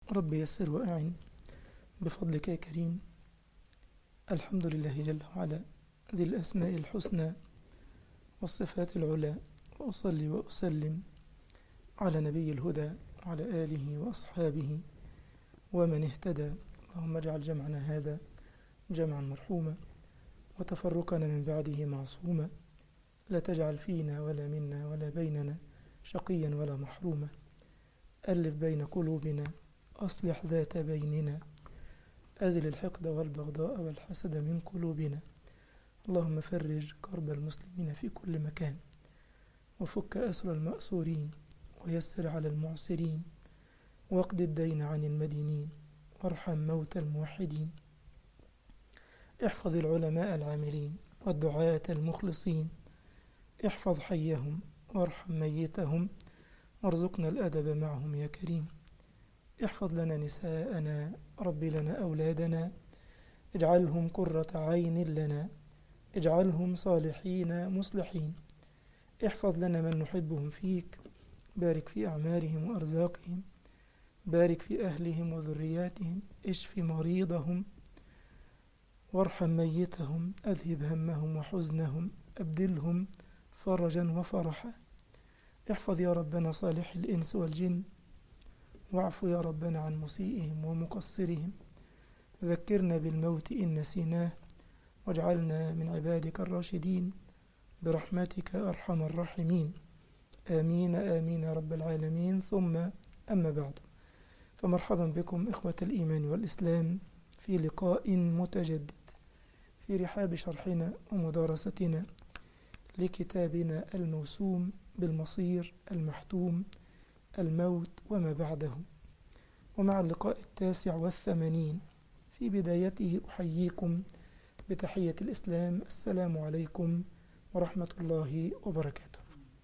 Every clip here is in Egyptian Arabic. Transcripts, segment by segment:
رب يسر وأعن بفضلك يا كريم الحمد لله جل وعلا ذي الأسماء الحسنى والصفات العلى وأصلي وأسلم على نبي الهدى وعلى آله وأصحابه ومن اهتدى اللهم اجعل جمعنا هذا جمعا مرحوما وتفرقنا من بعده معصوما لا تجعل فينا ولا منا ولا بيننا شقيا ولا محروما ألف بين قلوبنا أصلح ذات بيننا أزل الحقد والبغضاء والحسد من قلوبنا اللهم فرج كرب المسلمين في كل مكان وفك أسر المأسورين ويسر على المعسرين واقض الدين عن المدينين وارحم موتى الموحدين احفظ العلماء العاملين والدعاة المخلصين احفظ حيهم وارحم ميتهم وارزقنا الأدب معهم يا كريم احفظ لنا نساءنا رب لنا أولادنا اجعلهم قرة عين لنا اجعلهم صالحين مصلحين احفظ لنا من نحبهم فيك بارك في أعمارهم وأرزاقهم بارك في أهلهم وذرياتهم اشف مريضهم وارحم ميتهم أذهب همهم وحزنهم أبدلهم فرجا وفرحا احفظ يا ربنا صالح الإنس والجن واعف يا ربنا عن مسيئهم ومقصرهم ذكرنا بالموت إن نسيناه واجعلنا من عبادك الراشدين برحمتك أرحم الراحمين آمين آمين يا رب العالمين ثم أما بعد فمرحبا بكم إخوة الإيمان والإسلام في لقاء متجدد في رحاب شرحنا ومدارستنا لكتابنا الموسوم بالمصير المحتوم الموت وما بعده ومع اللقاء التاسع والثمانين في بدايته أحييكم بتحية الإسلام السلام عليكم ورحمة الله وبركاته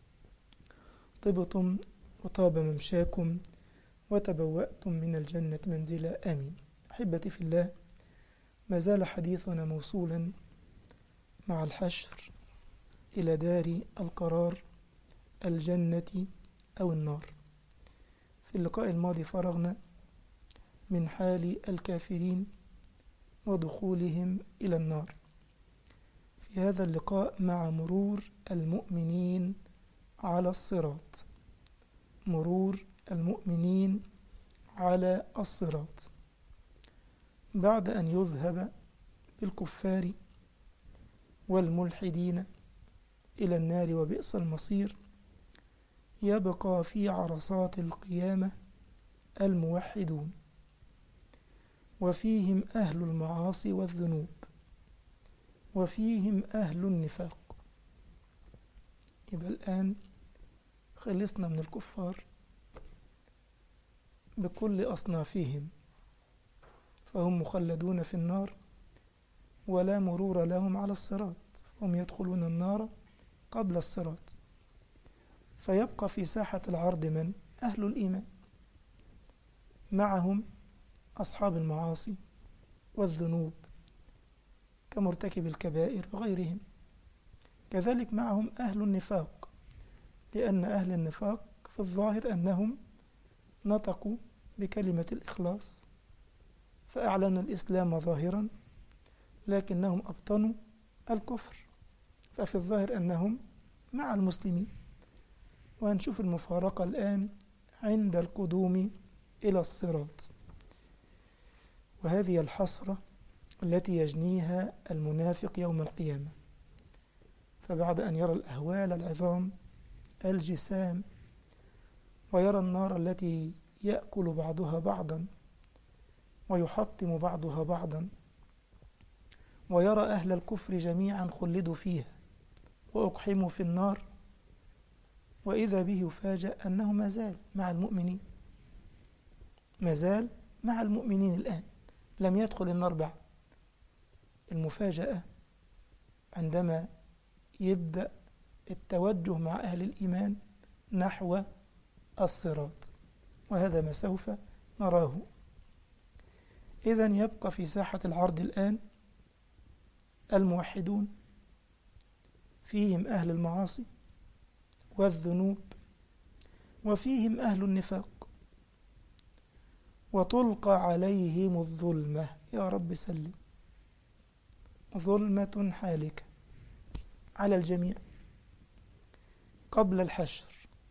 طبتم وطاب ممشاكم وتبوأتم من الجنة منزلا آمين أحبتي في الله ما زال حديثنا موصولا مع الحشر إلى دار القرار الجنة أو النار في اللقاء الماضي فرغنا من حال الكافرين ودخولهم إلى النار في هذا اللقاء مع مرور المؤمنين على الصراط مرور المؤمنين على الصراط بعد أن يذهب بالكفار والملحدين إلى النار وبئس المصير يبقى في عرصات القيامة الموحدون وفيهم أهل المعاصي والذنوب وفيهم أهل النفاق يبقى الآن خلصنا من الكفار بكل أصنافهم فهم مخلدون في النار ولا مرور لهم على الصراط هم يدخلون النار قبل الصراط فيبقى في ساحة العرض من؟ أهل الإيمان معهم أصحاب المعاصي والذنوب كمرتكب الكبائر وغيرهم كذلك معهم أهل النفاق لأن أهل النفاق في الظاهر أنهم نطقوا بكلمة الإخلاص فأعلنوا الإسلام ظاهرا لكنهم أبطنوا الكفر ففي الظاهر أنهم مع المسلمين وهنشوف المفارقة الآن عند القدوم إلى الصراط وهذه الحسرة التي يجنيها المنافق يوم القيامة فبعد أن يرى الأهوال العظام الجسام ويرى النار التي يأكل بعضها بعضا ويحطم بعضها بعضا ويرى أهل الكفر جميعا خلدوا فيها وأقحموا في النار وإذا به يفاجأ أنه ما زال مع المؤمنين ما زال مع المؤمنين الآن لم يدخل النار بعد المفاجأة عندما يبدأ التوجه مع أهل الإيمان نحو الصراط وهذا ما سوف نراه إذا يبقى في ساحة العرض الآن الموحدون فيهم أهل المعاصي والذنوب وفيهم أهل النفاق وتلقى عليهم الظلمة يا رب سلم ظلمة حالكة على الجميع قبل الحشر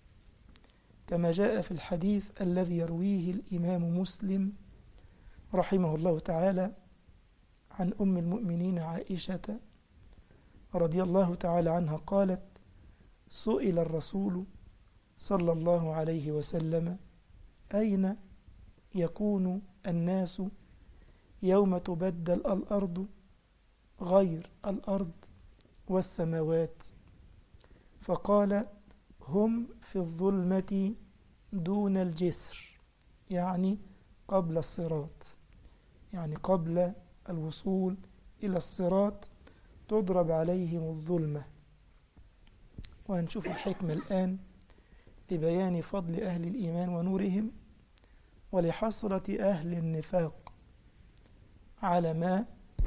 كما جاء في الحديث الذي يرويه الإمام مسلم رحمه الله تعالى عن أم المؤمنين عائشة رضي الله تعالى عنها قالت سئل الرسول صلى الله عليه وسلم أين يكون الناس يوم تبدل الأرض غير الأرض والسماوات فقال هم في الظلمة دون الجسر يعني قبل الصراط يعني قبل الوصول إلى الصراط تضرب عليهم الظلمة وهنشوف الحكمة الآن لبيان فضل أهل الإيمان ونورهم ولحسرة أهل النفاق على ما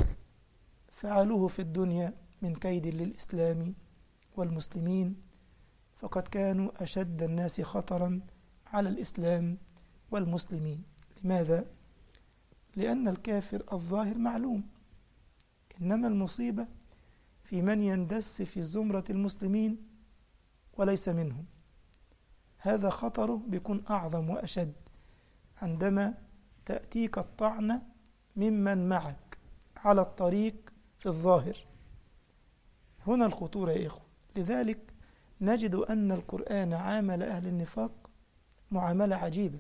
فعلوه في الدنيا من كيد للإسلام والمسلمين فقد كانوا أشد الناس خطرا على الإسلام والمسلمين لماذا؟ لأن الكافر الظاهر معلوم إنما المصيبة في من يندس في زمرة المسلمين وليس منهم هذا خطره بيكون أعظم وأشد عندما تأتيك الطعنة ممن معك على الطريق في الظاهر هنا الخطورة يا إخوة لذلك نجد أن القرآن عامل أهل النفاق معاملة عجيبة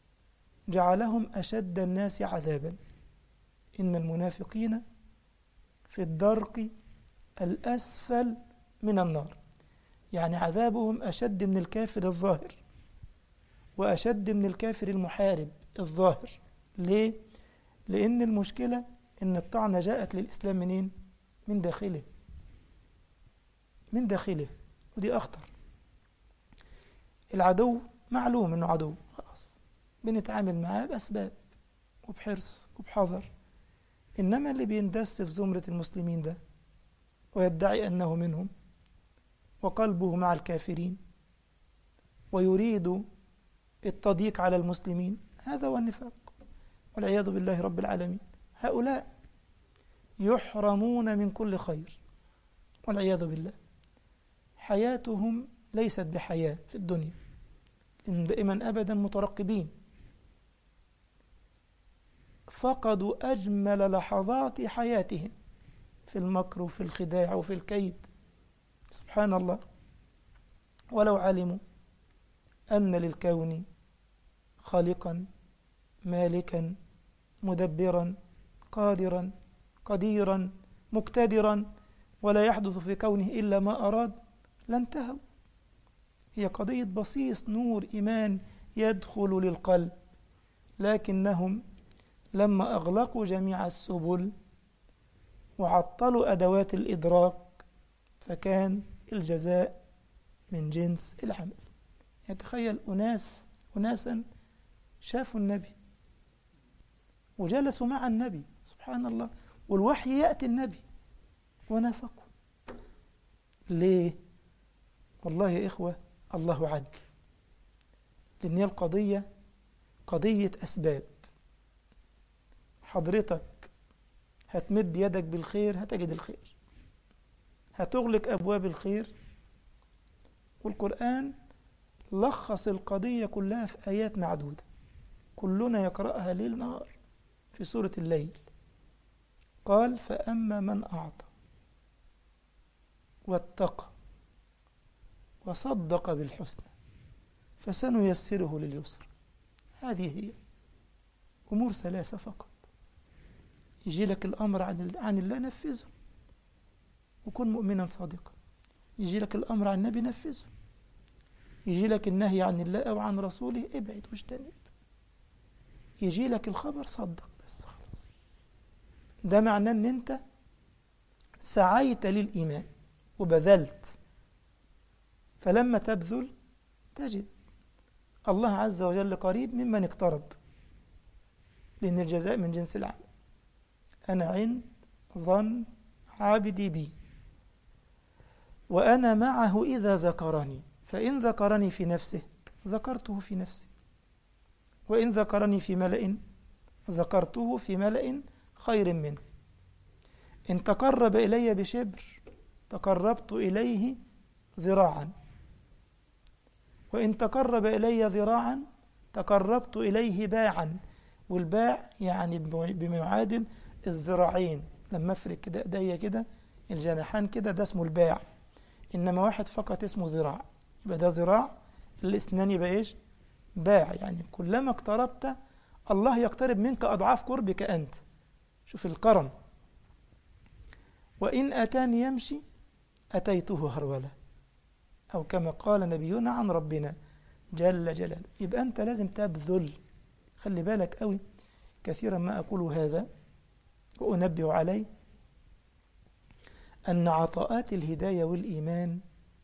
جعلهم أشد الناس عذابا إن المنافقين في الدرق الأسفل من النار يعني عذابهم أشد من الكافر الظاهر وأشد من الكافر المحارب الظاهر ليه؟ لأن المشكلة إن الطعنة جاءت للإسلام منين؟ من داخله من داخله ودي أخطر العدو معلوم إنه عدو خلاص بنتعامل معاه بأسباب وبحرص وبحذر إنما اللي بيندس في زمرة المسلمين ده ويدعي أنه منهم وقلبه مع الكافرين ويريد التضييق على المسلمين هذا هو النفاق والعياذ بالله رب العالمين هؤلاء يحرمون من كل خير والعياذ بالله حياتهم ليست بحياة في الدنيا إن دائما أبدا مترقبين فقدوا أجمل لحظات حياتهم في المكر وفي الخداع وفي الكيد سبحان الله ولو علموا أن للكون خالقا مالكا مدبرا قادرا قديرا مقتدرا ولا يحدث في كونه إلا ما أراد لانتهوا هي قضية بصيص نور إيمان يدخل للقلب لكنهم لما أغلقوا جميع السبل وعطلوا أدوات الإدراك فكان الجزاء من جنس العمل يتخيل أناس أناسا شافوا النبي وجلسوا مع النبي سبحان الله والوحي يأتي النبي ونافقوا ليه؟ والله يا إخوة الله عدل لأن هي القضية قضية أسباب حضرتك هتمد يدك بالخير هتجد الخير هتغلق أبواب الخير والقرآن لخص القضية كلها في آيات معدودة كلنا يقرأها ليل نهار في سورة الليل قال فأما من أعطى واتقى وصدق بالحسنى فسنيسره لليسر هذه هي أمور ثلاثة فقط يجي لك الأمر عن عن الله نفذه وكن مؤمنا صادقا يجي لك الأمر عن النبي نفذه يجي لك النهي عن الله أو عن رسوله ابعد واجتنب يجي لك الخبر صدق بس خلاص ده معناه ان انت سعيت للإيمان وبذلت فلما تبذل تجد الله عز وجل قريب ممن اقترب لأن الجزاء من جنس العمل أنا عند ظن عابدي بي وأنا معه إذا ذكرني فإن ذكرني في نفسه ذكرته في نفسي وإن ذكرني في ملأ ذكرته في ملأ خير منه إن تقرب إلي بشبر تقربت إليه ذراعا وإن تقرب إلي ذراعا تقربت إليه باعا والباع يعني بما يعادل الذراعين لما افرك كده ايديا كده الجناحان كده ده اسمه الباع انما واحد فقط اسمه ذراع يبقى ده ذراع الاسنان يبقى ايش باع يعني كلما اقتربت الله يقترب منك اضعاف قربك انت شوف الكرم وان اتاني يمشي اتيته هروله او كما قال نبينا عن ربنا جل جلاله يبقى انت لازم تبذل خلي بالك قوي كثيرا ما اقول هذا وانبه عليه أن عطاءات الهداية والإيمان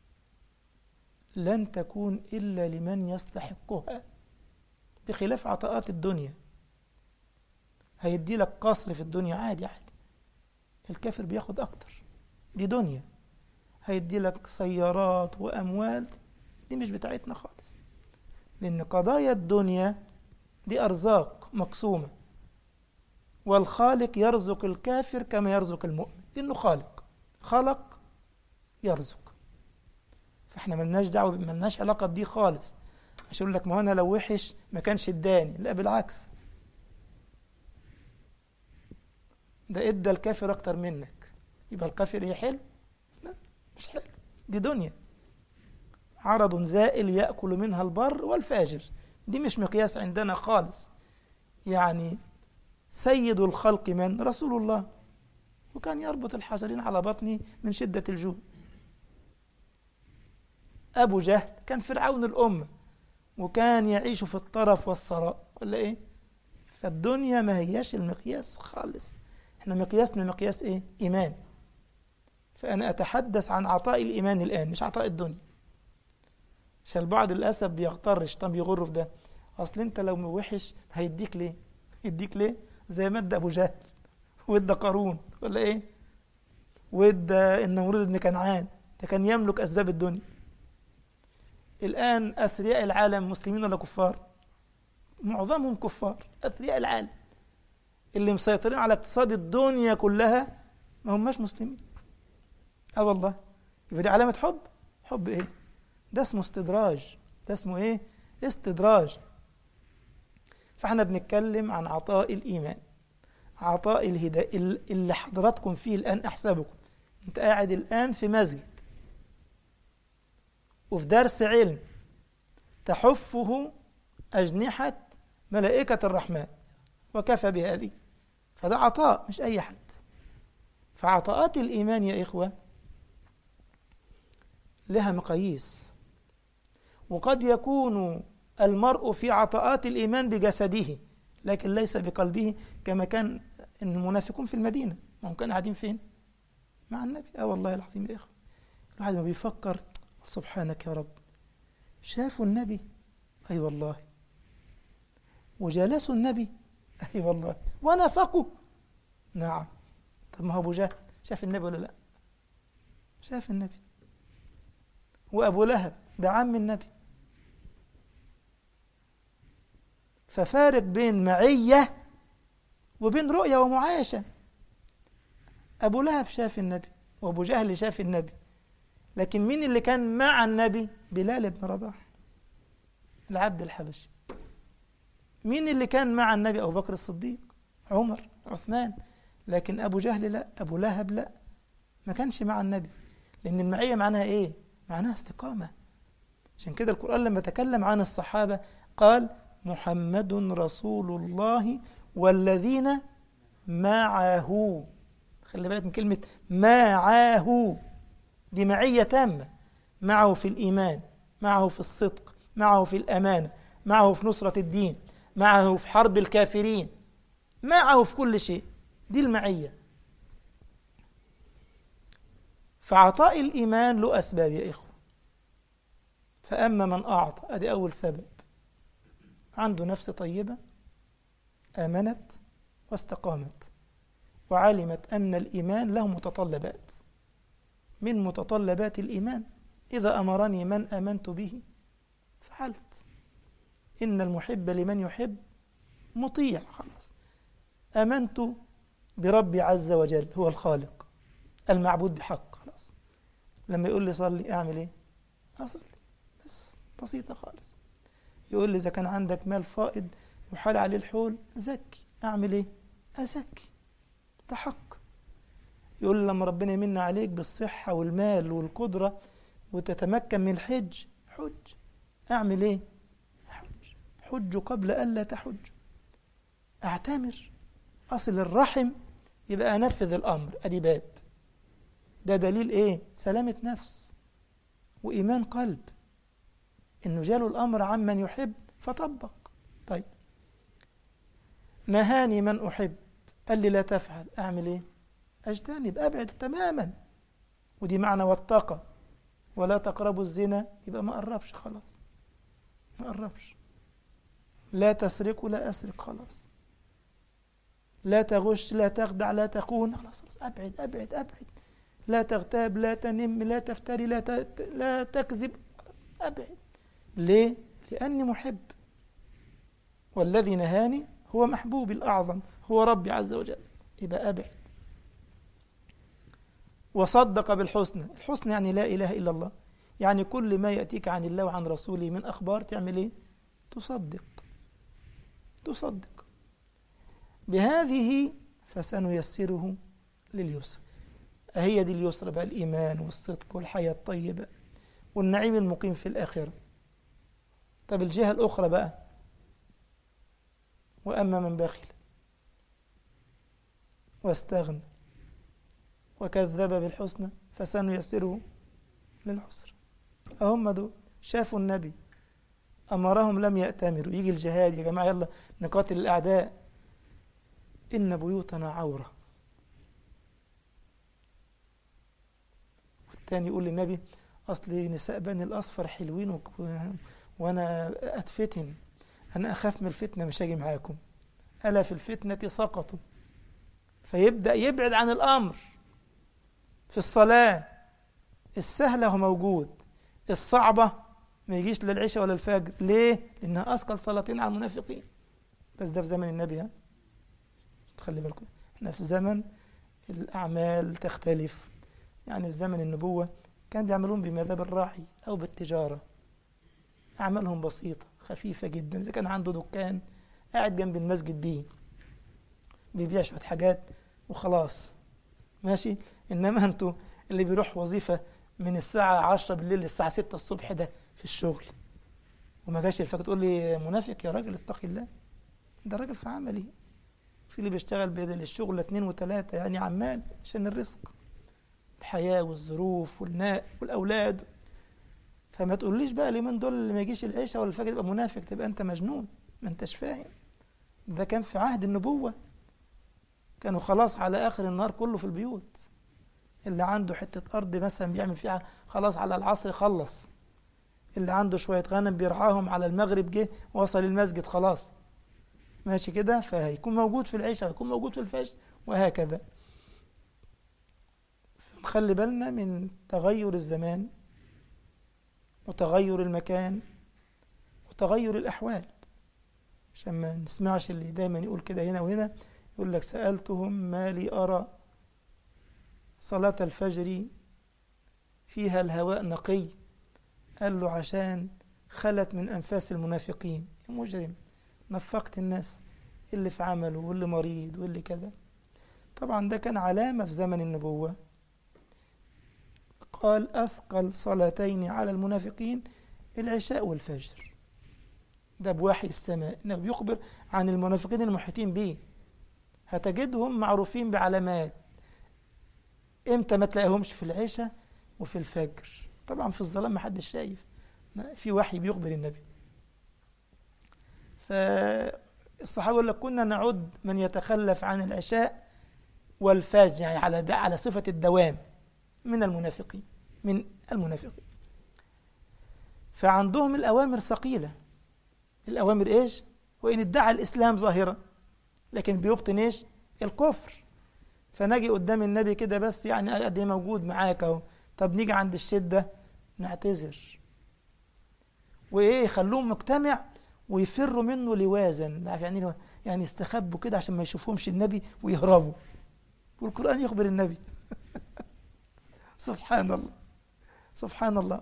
لن تكون إلا لمن يستحقها بخلاف عطاءات الدنيا هيدي لك قصر في الدنيا عادي عادي الكافر بياخد أكتر دي دنيا هيدي لك سيارات وأموال دي مش بتاعتنا خالص لأن قضايا الدنيا دي أرزاق مقسومة والخالق يرزق الكافر كما يرزق المؤمن لأنه خالق خلق يرزق فاحنا ملناش دعوه ملناش علاقه بدي خالص عشان يقول لك ما انا لو وحش ما كانش اداني لا بالعكس ده ادى الكافر اكتر منك يبقى الكافر يحل لا مش حلو دي دنيا عرض زائل ياكل منها البر والفاجر دي مش مقياس عندنا خالص يعني سيد الخلق من رسول الله وكان يربط الحجرين على بطنه من شدة الجوع أبو جهل كان فرعون الأمة وكان يعيش في الطرف والثراء ولا إيه فالدنيا ما هياش المقياس خالص احنا مقياسنا مقياس إيه إيمان فأنا أتحدث عن عطاء الإيمان الآن مش عطاء الدنيا عشان البعض للأسف بيغترش طب يغر في ده أصل أنت لو وحش هيديك ليه يديك ليه زي ما ادى أبو جهل وادى قارون ولا ايه وادى النمرود بن كنعان ده كان يملك اسباب الدنيا الان اثرياء العالم مسلمين ولا كفار معظمهم كفار اثرياء العالم اللي مسيطرين على اقتصاد الدنيا كلها ما هماش مسلمين اه والله يبقى دي علامه حب حب ايه ده اسمه استدراج ده اسمه ايه استدراج فاحنا بنتكلم عن عطاء الايمان عطاء الهداية اللي حضراتكم فيه الآن أحسبكم أنت قاعد الآن في مسجد وفي درس علم تحفه أجنحة ملائكة الرحمن وكفى بهذه فده عطاء مش أي حد فعطاءات الإيمان يا إخوة لها مقاييس وقد يكون المرء في عطاءات الإيمان بجسده لكن ليس بقلبه كما كان المنافقون في المدينة ما هم كانوا قاعدين فين مع النبي اه والله العظيم يا إخوة الواحد ما بيفكر سبحانك يا رب شافوا النبي أي أيوة والله وجالسوا النبي أي أيوة والله ونافقوا نعم طب ما هو أبو جهل شاف النبي ولا لا شاف النبي وأبو لهب ده عم النبي ففارق بين معية وبين رؤية ومعايشة أبو لهب شاف النبي وأبو جهل شاف النبي لكن مين اللي كان مع النبي بلال بن رباح العبد الحبشي مين اللي كان مع النبي أبو بكر الصديق عمر عثمان لكن أبو جهل لا أبو لهب لا ما كانش مع النبي لأن المعية معناها إيه معناها استقامة عشان كده القرآن لما تكلم عن الصحابة قال محمد رسول الله والذين معه خلي بالك من كلمة معه دي معية تامة معه في الإيمان معه في الصدق معه في الأمانة معه في نصرة الدين معه في حرب الكافرين معه في كل شيء دي المعية فعطاء الإيمان له أسباب يا إخوة فأما من أعطى أدي أول سبب عنده نفس طيبة آمنت واستقامت وعلمت أن الإيمان له متطلبات من متطلبات الإيمان إذا أمرني من آمنت به فعلت إن المحب لمن يحب مطيع خلاص آمنت بربي عز وجل هو الخالق المعبود بحق خلاص لما يقول لي صلي أعمل إيه أصلي بس بسيطة خالص يقول لي إذا كان عندك مال فائض وحال عليه الحول زكي أعمل إيه أزكي ده حق يقول لي لما ربنا يمن عليك بالصحة والمال والقدرة وتتمكن من الحج حج أعمل إيه حج حج قبل ألا تحج أعتمر أصل الرحم يبقى أنفذ الأمر أدي باب ده دليل إيه سلامة نفس وإيمان قلب إنه جاله الأمر عمن يحب فطبق طيب نهاني من أحب قال لي لا تفعل أعمل إيه أجتنب أبعد تماما ودي معنى واتقى ولا تقربوا الزنا يبقى ما قربش خلاص ما قربش لا تسرقوا لا أسرق خلاص لا تغش لا تخدع لا تخون خلاص خلاص أبعد أبعد أبعد لا تغتاب لا تنم لا تفتري لا ت... لا تكذب أبعد ليه؟ لأني محب والذي نهاني هو محبوبي الأعظم هو ربي عز وجل يبقى أبعد وصدق بالحسنى الحسنى يعني لا إله إلا الله يعني كل ما يأتيك عن الله وعن رسوله من أخبار تعمل إيه تصدق تصدق بهذه فسنيسره لليسر هي دي اليسر بقى الإيمان والصدق والحياة الطيبة والنعيم المقيم في الآخرة طب الجهة الأخرى بقى وأما من بخل واستغنى وكذب بالحسنى فسنيسره للعسر هم دول شافوا النبي أمرهم لم يأتمروا يجي الجهاد يا جماعة يلا نقاتل الأعداء إن بيوتنا عورة والتاني يقول للنبي أصل نساء بني الأصفر حلوين و... وأنا أتفتن أنا أخاف من الفتنة مش هاجي معاكم ألا في الفتنة سقطوا فيبدأ يبعد عن الأمر في الصلاة السهلة هو موجود الصعبة ما يجيش للعشاء ولا الفجر ليه؟ لأنها أثقل صلاتين على المنافقين بس ده في زمن النبي ها تخلي بالكم احنا في زمن الأعمال تختلف يعني في زمن النبوة كان بيعملون بمذهب الراعي أو بالتجارة أعمالهم بسيطة خفيفة جدا إذا كان عنده دكان قاعد جنب المسجد بيه بيبيع شوية حاجات وخلاص ماشي إنما أنتوا اللي بيروح وظيفة من الساعة 10 بالليل للساعة 6 الصبح ده في الشغل وما جاش الفجر تقول لي منافق يا راجل اتقي الله ده راجل في عملي في اللي بيشتغل بدل الشغل اثنين وثلاثة يعني عمال عشان الرزق الحياة والظروف والناء والأولاد فما تقوليش بقى اليومين دول اللي ما يجيش العشاء ولا الفجر يبقى منافق تبقى أنت مجنون ما أنتش فاهم ده كان في عهد النبوة كانوا خلاص على آخر النهار كله في البيوت اللي عنده حتة أرض مثلا بيعمل فيها خلاص على العصر خلص اللي عنده شوية غنم بيرعاهم على المغرب جه وصل المسجد خلاص ماشي كده فهيكون موجود في العشاء ويكون موجود في الفجر وهكذا نخلي بالنا من تغير الزمان وتغير المكان وتغير الأحوال عشان ما نسمعش اللي دايما يقول كده هنا وهنا يقول لك سألتهم ما لي أرى صلاة الفجر فيها الهواء نقي قال له عشان خلت من أنفاس المنافقين يا مجرم نفقت الناس اللي في عمله واللي مريض واللي كذا طبعا ده كان علامة في زمن النبوة قال أثقل صلاتين على المنافقين العشاء والفجر ده بوحي السماء إنه بيخبر عن المنافقين المحيطين به هتجدهم معروفين بعلامات امتى ما تلاقيهمش في العشاء وفي الفجر طبعا في الظلام ما حدش شايف في وحي بيخبر النبي فالصحابة يقول لك كنا نعد من يتخلف عن العشاء والفجر يعني على على صفة الدوام من المنافقين من المنافقين فعندهم الأوامر ثقيلة الأوامر إيش وإن ادعى الإسلام ظاهرا لكن بيبطن إيش الكفر فنجي قدام النبي كده بس يعني قد ايه موجود معاك اهو طب نيجي عند الشدة نعتذر وإيه يخلوهم مجتمع ويفروا منه لوازا عارف يعني يعني استخبوا كده عشان ما يشوفهمش النبي ويهربوا والقرآن يخبر النبي سبحان الله سبحان الله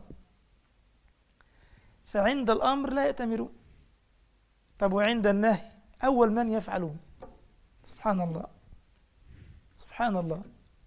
فعند الأمر لا يأتمرون طب وعند النهي أول من يفعلون سبحان الله سبحان الله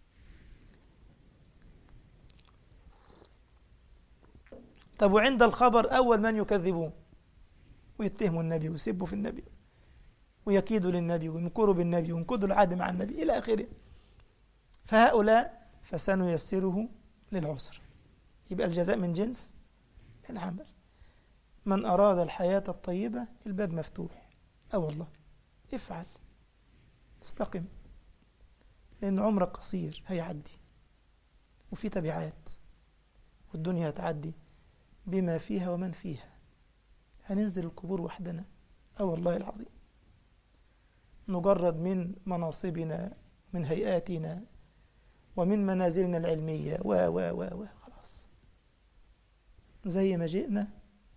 طب وعند الخبر أول من يكذبون ويتهموا النبي ويسبوا في النبي ويكيدوا للنبي ويمكروا بالنبي وينقضوا العهد مع النبي إلى آخره فهؤلاء فسنيسره للعسر يبقى الجزاء من جنس العمل من أراد الحياة الطيبة الباب مفتوح أه والله افعل استقم لأن عمرك قصير هيعدي وفي تبعات والدنيا هتعدي بما فيها ومن فيها هننزل القبور وحدنا أه والله العظيم نجرد من مناصبنا من هيئاتنا ومن منازلنا العلمية و و و و خلاص زي ما جئنا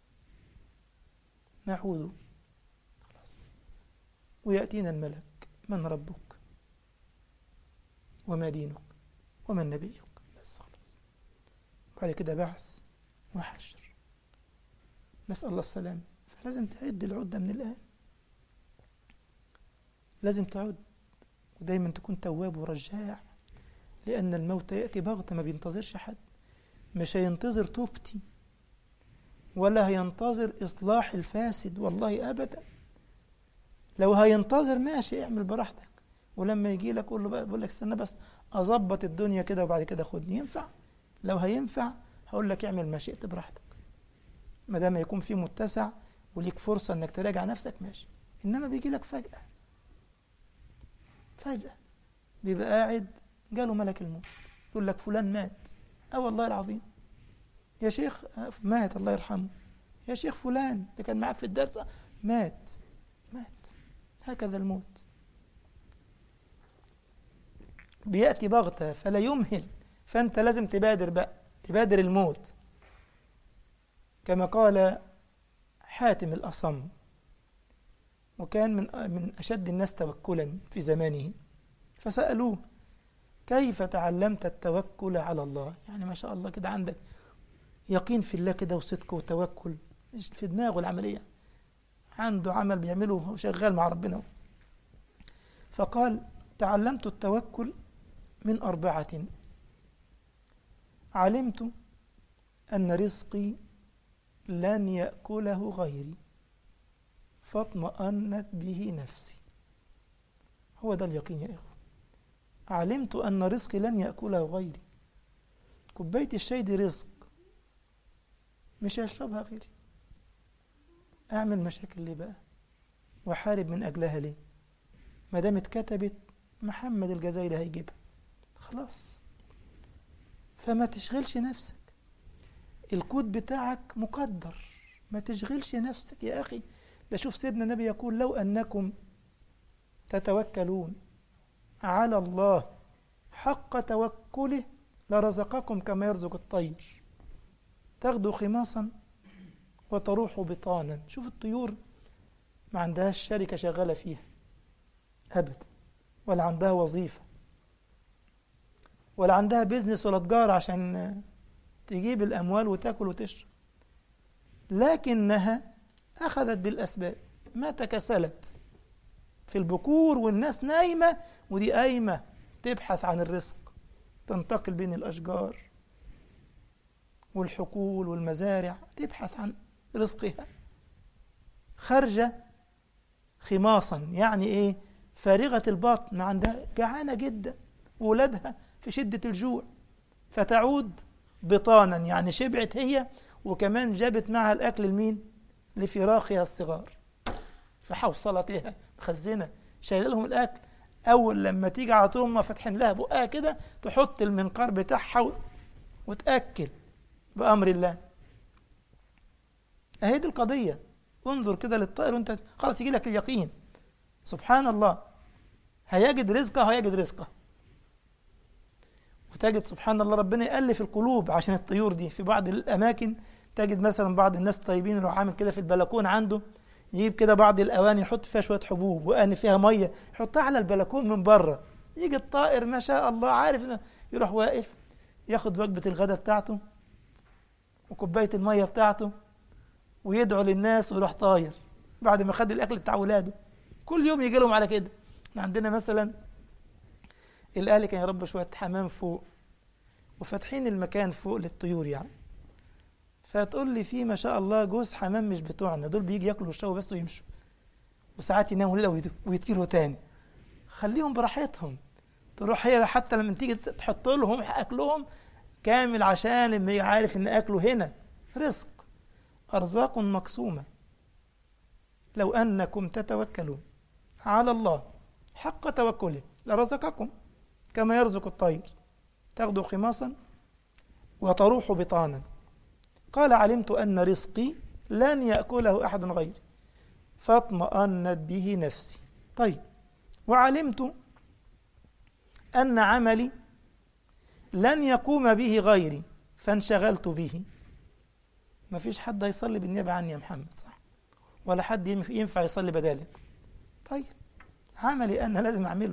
نعود خلاص ويأتينا الملك من ربك وما دينك ومن نبيك بس خلاص بعد كده بعث وحشر نسأل الله السلام فلازم تعد العدة من الآن لازم تعد ودايما تكون تواب ورجاع لأن الموت يأتي بغتة ما بينتظرش حد مش هينتظر توبتي ولا هينتظر إصلاح الفاسد والله أبدا لو هينتظر ماشي اعمل براحتك ولما يجي لك قول له بقى بقول لك استنى بس أظبط الدنيا كده وبعد كده خدني ينفع لو هينفع هقول لك اعمل ما شئت براحتك ما دام يكون في متسع وليك فرصة انك تراجع نفسك ماشي انما بيجي لك فجأة فجأة بيبقى قاعد جاله ملك الموت يقول لك فلان مات اه والله العظيم يا شيخ مات الله يرحمه يا شيخ فلان اللي كان معاك في الدرس مات مات هكذا الموت بيأتي بغتة فلا يمهل فأنت لازم تبادر بقى تبادر الموت كما قال حاتم الأصم وكان من من أشد الناس توكلا في زمانه فسألوه كيف تعلمت التوكل على الله يعني ما شاء الله كده عندك يقين في الله كده وصدق وتوكل مش في دماغه العملية عنده عمل بيعمله وهو شغال مع ربنا فقال تعلمت التوكل من أربعة علمت أن رزقي لن يأكله غيري فاطمأنت به نفسي هو ده اليقين يا إخوة علمت أن رزقي لن يأكله غيري كوباية الشاي دي رزق مش هيشربها غيري أعمل مشاكل ليه بقى وحارب من أجلها ليه ما دام اتكتبت محمد الجزائري هيجيبها خلاص فما تشغلش نفسك الكود بتاعك مقدر ما تشغلش نفسك يا أخي ده شوف سيدنا النبي يقول لو أنكم تتوكلون على الله حق توكله لرزقكم كما يرزق الطير تغدو خماصا وتروح بطانا شوف الطيور ما عندهاش شركة شغالة فيها أبدا ولا عندها وظيفة ولا عندها بيزنس ولا تجارة عشان تجيب الأموال وتاكل وتشرب لكنها أخذت بالأسباب ما تكسلت في البكور والناس نايمة ودي قايمة تبحث عن الرزق تنتقل بين الأشجار والحقول والمزارع تبحث عن رزقها خارجة خماصا يعني إيه فارغة البطن عندها جعانة جدا وولادها في شدة الجوع فتعود بطانا يعني شبعت هي وكمان جابت معها الأكل لمين لفراخها الصغار فحوصلت مخزنة شايله لهم الأكل أول لما تيجي على طول ما فاتحين لها بقها كده تحط المنقار بتاعها وتأكل بأمر الله أهي دي القضية انظر كده للطائر وانت خلاص يجي لك اليقين سبحان الله هيجد رزقه هيجد رزقه وتجد سبحان الله ربنا يألف القلوب عشان الطيور دي في بعض الأماكن تجد مثلا بعض الناس الطيبين اللي عامل كده في البلكون عنده يجيب كده بعض الأواني يحط فيها شوية حبوب وأني فيها مية يحطها على البلكون من بره يجي الطائر ما شاء الله عارف إنه يروح واقف ياخد وجبة الغداء بتاعته وكوباية المية بتاعته ويدعو للناس ويروح طاير بعد ما خد الأكل بتاع ولاده كل يوم يجي لهم على كده احنا عندنا مثلا الأهل كان يربوا شوية حمام فوق وفاتحين المكان فوق للطيور يعني فتقول لي في ما شاء الله جوز حمام مش بتوعنا دول بيجي ياكلوا ويشربوا بس ويمشوا وساعات يناموا ليله ويطيروا تاني خليهم براحتهم تروح هي حتى لما تيجي تحط لهم اكلهم كامل عشان لما عارف ان اكله هنا رزق ارزاق مقسومه لو انكم تتوكلون على الله حق توكله لرزقكم كما يرزق الطير تغدو خماصا وتروح بطانا قال علمت أن رزقي لن يأكله أحد غيري فاطمأنت به نفسي طيب وعلمت أن عملي لن يقوم به غيري فانشغلت به ما فيش حد هيصلي بالنيابة عني يا محمد صح ولا حد ينفع يصلي بدالك طيب عملي أنا لازم أعمله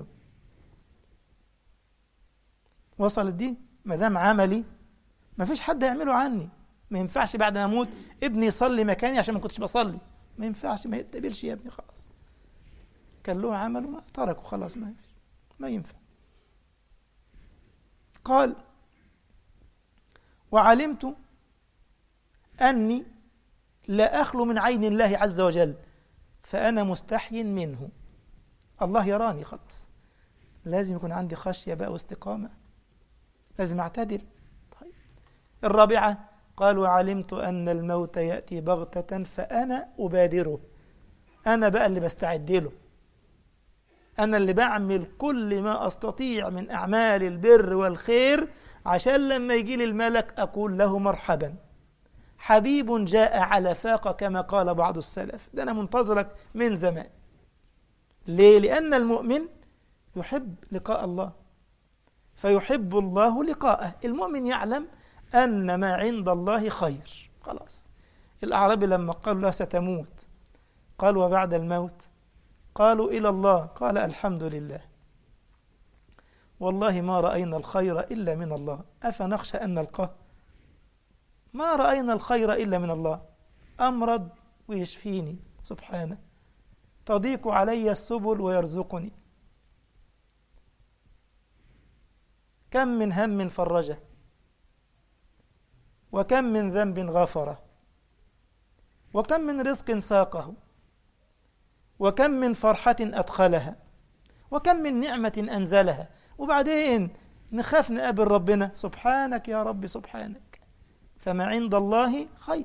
وصلت دي ما دام عملي ما فيش حد يعمله عني ما ينفعش بعد ما اموت ابني يصلي مكاني عشان ما كنتش بصلي ما ينفعش ما يتقبلش يا ابني خلاص كان له عمل وما تركه خلاص ما ينفع ما ينفع قال وعلمت أني لا أخلو من عين الله عز وجل فأنا مستحي منه الله يراني خلاص لازم يكون عندي خشية بقى واستقامة لازم أعتدل طيب الرابعة قال وعلمت أن الموت يأتي بغتة فأنا أبادره أنا بقى اللي بستعد له أنا اللي بعمل كل ما أستطيع من أعمال البر والخير عشان لما يجي لي الملك أقول له مرحبا حبيب جاء على فاق كما قال بعض السلف ده أنا منتظرك من زمان ليه؟ لأن المؤمن يحب لقاء الله فيحب الله لقاءه المؤمن يعلم أن ما عند الله خير خلاص الأعرابي لما قالوا له ستموت قال وبعد الموت قالوا إلى الله قال الحمد لله والله ما رأينا الخير إلا من الله أفنخشى أن نلقاه ما رأينا الخير إلا من الله أمرض ويشفيني سبحانه تضيق علي السبل ويرزقني كم من هم فرجه وكم من ذنب غفره وكم من رزق ساقه وكم من فرحة أدخلها وكم من نعمة أنزلها وبعدين نخاف نقابل ربنا سبحانك يا رب سبحانك فما عند الله خير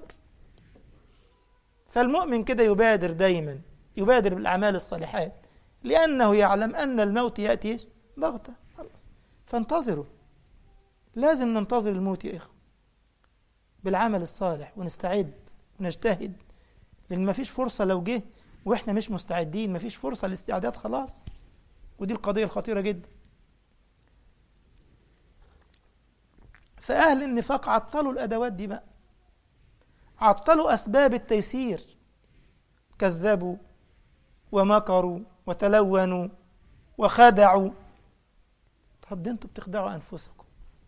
فالمؤمن كده يبادر دايما يبادر بالأعمال الصالحات لأنه يعلم أن الموت يأتي بغتة خلاص فانتظروا لازم ننتظر الموت يا إخوة بالعمل الصالح ونستعد ونجتهد لأن ما فيش فرصة لو جه وإحنا مش مستعدين ما فيش فرصة للاستعداد خلاص ودي القضية الخطيرة جدا فأهل النفاق عطلوا الأدوات دي بقى عطلوا أسباب التيسير كذبوا ومكروا وتلونوا وخدعوا طب ده انتوا بتخدعوا أنفسكم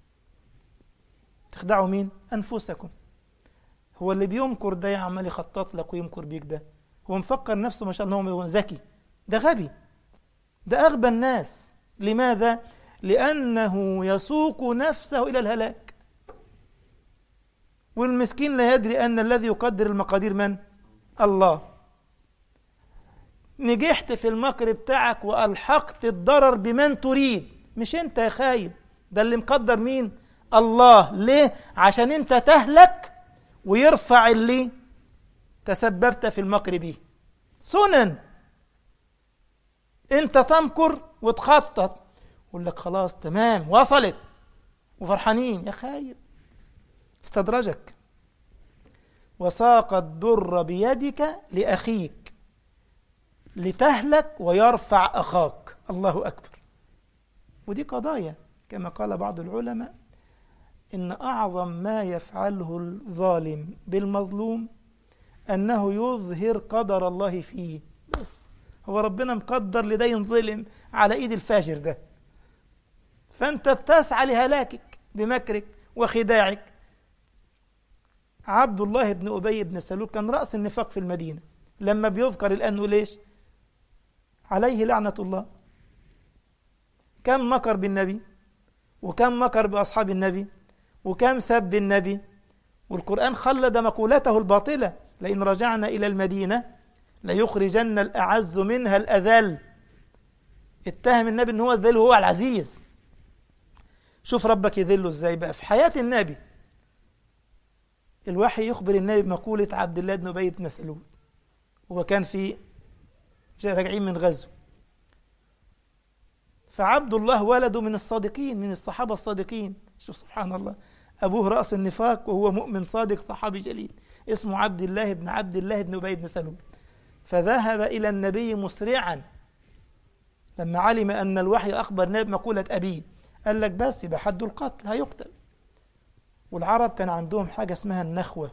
تخدعوا مين؟ أنفسكم هو اللي بيمكر ده عمال يخطط لك ويمكر بيك ده هو مفكر نفسه ما شاء الله هو ذكي ده غبي ده أغبى الناس لماذا؟ لأنه يسوق نفسه إلى الهلاك والمسكين لا يدري أن الذي يقدر المقادير من؟ الله نجحت في المكر بتاعك وألحقت الضرر بمن تريد مش أنت يا خايب ده اللي مقدر مين؟ الله ليه؟ عشان أنت تهلك ويرفع اللي تسببت في المكر به سنن انت تمكر وتخطط يقول لك خلاص تمام وصلت وفرحانين يا خايب استدرجك وساق الضر بيدك لأخيك لتهلك ويرفع أخاك الله أكبر ودي قضايا كما قال بعض العلماء إن أعظم ما يفعله الظالم بالمظلوم أنه يظهر قدر الله فيه بس هو ربنا مقدر لده ينظلم على إيد الفاجر ده فأنت بتسعى لهلاكك بمكرك وخداعك عبد الله بن أبي بن سلول كان رأس النفاق في المدينة لما بيذكر الآن ليش عليه لعنة الله كم مكر بالنبي وكم مكر بأصحاب النبي وكم سب النبي والقرآن خلد مقولته الباطلة لئن رجعنا إلى المدينة ليخرجن الأعز منها الأذل اتهم النبي ان هو الذل وهو العزيز شوف ربك يذله ازاي بقى في حياة النبي الوحي يخبر النبي بمقولة عبد الله بن أبي بن سلول وكان في راجعين من غزو فعبد الله ولده من الصادقين من الصحابة الصادقين شوف سبحان الله أبوه رأس النفاق وهو مؤمن صادق صحابي جليل اسمه عبد الله بن عبد الله بن أبي بن سلول فذهب إلى النبي مسرعا لما علم أن الوحي أخبر النبي بمقولة أبيه قال لك بس يبقى حد القتل هيقتل والعرب كان عندهم حاجة اسمها النخوة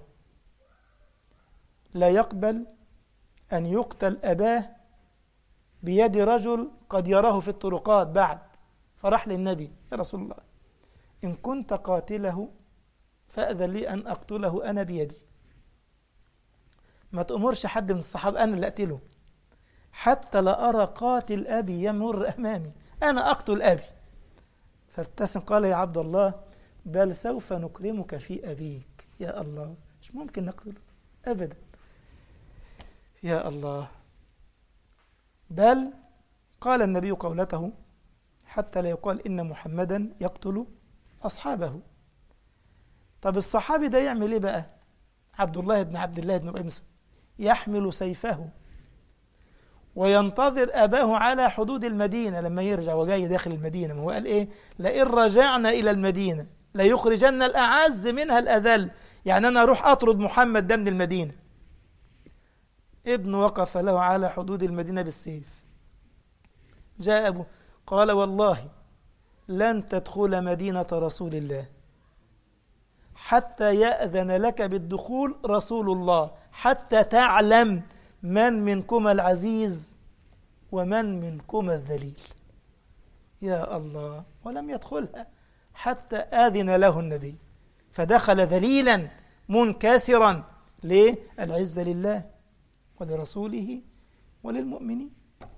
لا يقبل أن يقتل أباه بيد رجل قد يراه في الطرقات بعد فراح للنبي يا رسول الله إن كنت قاتله فأذن لي أن أقتله أنا بيدي ما تأمرش حد من الصحابة أنا اللي أقتله حتى لا أرى قاتل أبي يمر أمامي أنا أقتل أبي فابتسم قال يا عبد الله بل سوف نكرمك في أبيك يا الله مش ممكن نقتله أبدا يا الله بل قال النبي قولته حتى لا يقال إن محمدا يقتل أصحابه طب الصحابي ده يعمل إيه بقى عبد الله بن عبد الله بن أبي مسلم يحمل سيفه وينتظر أباه على حدود المدينة لما يرجع وجاي داخل المدينة ما هو قال إيه لئن رجعنا إلى المدينة ليخرجن الأعز منها الأذل يعني أنا أروح أطرد محمد ده من المدينة ابن وقف له على حدود المدينة بالسيف جاء أبوه قال والله لن تدخل مدينة رسول الله حتى يأذن لك بالدخول رسول الله حتى تعلم من منكما العزيز ومن منكما الذليل يا الله ولم يدخلها حتى آذن له النبي فدخل ذليلا منكسرا ليه؟ العزة لله ولرسوله وللمؤمنين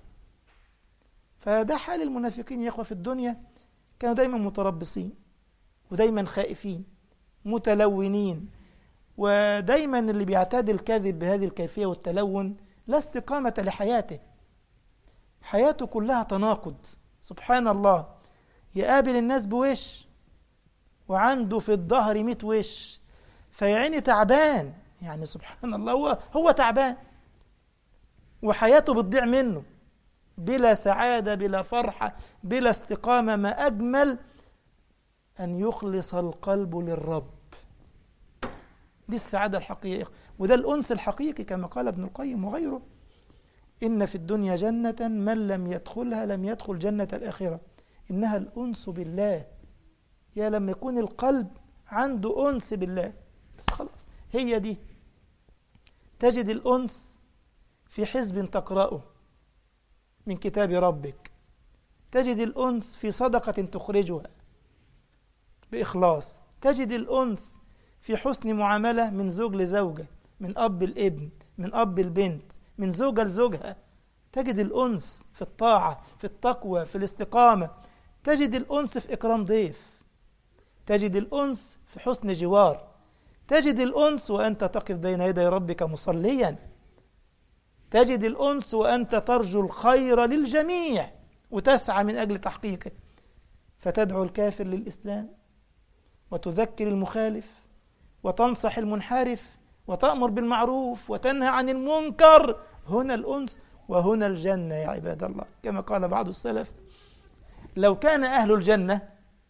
فده حال المنافقين يا اخوه في الدنيا كانوا دايما متربصين ودايما خائفين متلونين ودايما اللي بيعتاد الكذب بهذه الكيفيه والتلون لا استقامه لحياته حياته كلها تناقض سبحان الله يقابل الناس بوش وعنده في الظهر مئة وش فيعيني تعبان يعني سبحان الله هو هو تعبان وحياته بتضيع منه بلا سعادة بلا فرحة بلا استقامة ما أجمل أن يخلص القلب للرب دي السعادة الحقيقية وده الأنس الحقيقي كما قال ابن القيم وغيره إن في الدنيا جنة من لم يدخلها لم يدخل جنة الآخرة إنها الأنس بالله يا لما يكون القلب عنده أنس بالله بس خلاص هي دي تجد الأنس في حزب تقرأه من كتاب ربك تجد الأنس في صدقة تخرجها بإخلاص تجد الأنس في حسن معاملة من زوج لزوجة من أب الابن من أب البنت من زوجة لزوجها تجد الأنس في الطاعة في التقوى في الاستقامة تجد الأنس في إكرام ضيف تجد الأنس في حسن جوار تجد الأنس وأنت تقف بين يدي ربك مصليا تجد الأنس وأنت ترجو الخير للجميع وتسعى من أجل تحقيقه فتدعو الكافر للإسلام وتذكر المخالف وتنصح المنحرف وتأمر بالمعروف وتنهى عن المنكر هنا الأنس وهنا الجنة يا عباد الله كما قال بعض السلف لو كان أهل الجنة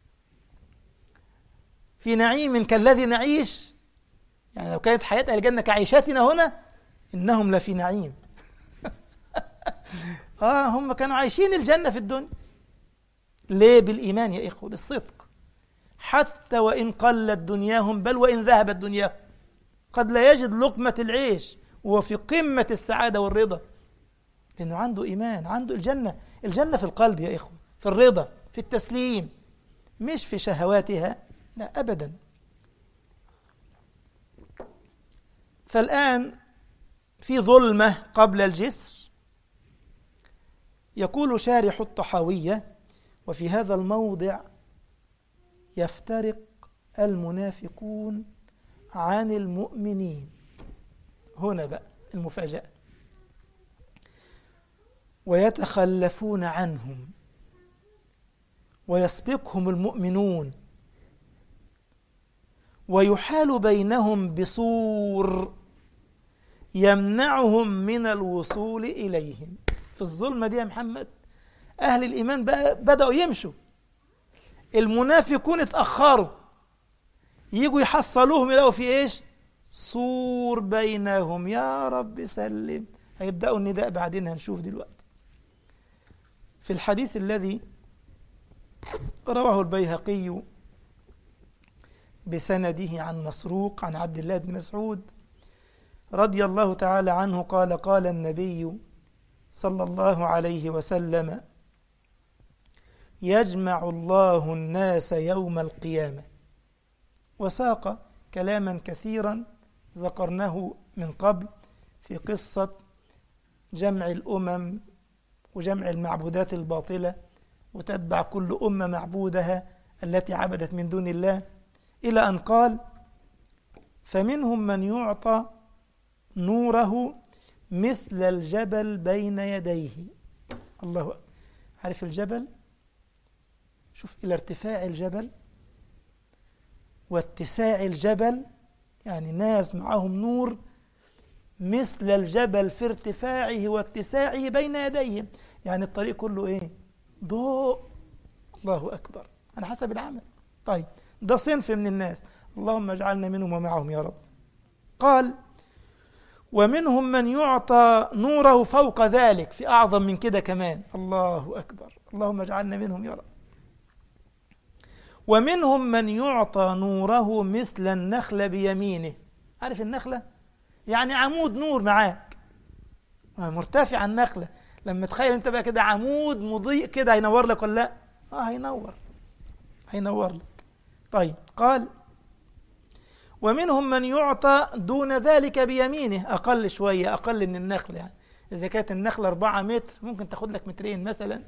في نعيم كالذي نعيش يعني لو كانت حياة أهل الجنة كعيشتنا هنا إنهم لفي نعيم آه هم كانوا عايشين الجنة في الدنيا ليه بالإيمان يا إخوة بالصدق حتى وإن قلت دنياهم بل وإن ذهبت دنياهم قد لا يجد لقمة العيش وهو في قمة السعادة والرضا لأنه عنده إيمان عنده الجنة الجنة في القلب يا إخوة في الرضا في التسليم مش في شهواتها لا أبدا فالآن في ظلمة قبل الجسر يقول شارح الطحاوية وفي هذا الموضع يفترق المنافقون عن المؤمنين هنا بقى المفاجأة ويتخلفون عنهم ويسبقهم المؤمنون ويحال بينهم بسور يمنعهم من الوصول إليهم في الظلمة دي يا محمد أهل الإيمان بقى بدأوا يمشوا المنافقون اتأخروا يجوا يحصلوهم يلاقوا في إيش سور بينهم يا رب سلم هيبدأوا النداء بعدين هنشوف دلوقتي في الحديث الذي رواه البيهقي بسنده عن مسروق عن عبد الله بن مسعود رضي الله تعالى عنه قال قال النبي صلى الله عليه وسلم يجمع الله الناس يوم القيامة وساق كلاما كثيرا ذكرناه من قبل في قصة جمع الأمم وجمع المعبودات الباطلة وتتبع كل أمة معبودها التي عبدت من دون الله إلى أن قال فمنهم من يعطى نوره مثل الجبل بين يديه الله عارف الجبل شوف إلى ارتفاع الجبل واتساع الجبل يعني ناس معهم نور مثل الجبل في ارتفاعه واتساعه بين يديهم يعني الطريق كله ايه ضوء الله أكبر على حسب العمل طيب ده صنف من الناس اللهم اجعلنا منهم ومعهم يا رب قال ومنهم من يعطى نوره فوق ذلك في أعظم من كده كمان الله أكبر اللهم اجعلنا منهم يا رب ومنهم من يعطى نوره مثل النخلة بيمينه عارف النخلة يعني عمود نور معاك مرتفع النخلة لما تخيل انت بقى كده عمود مضيء كده هينور لك ولا لا اه هينور هينور لك طيب قال ومنهم من يعطى دون ذلك بيمينه أقل شوية أقل من النخل يعني إذا كانت النخلة أربعة متر ممكن تاخد لك مترين مثلا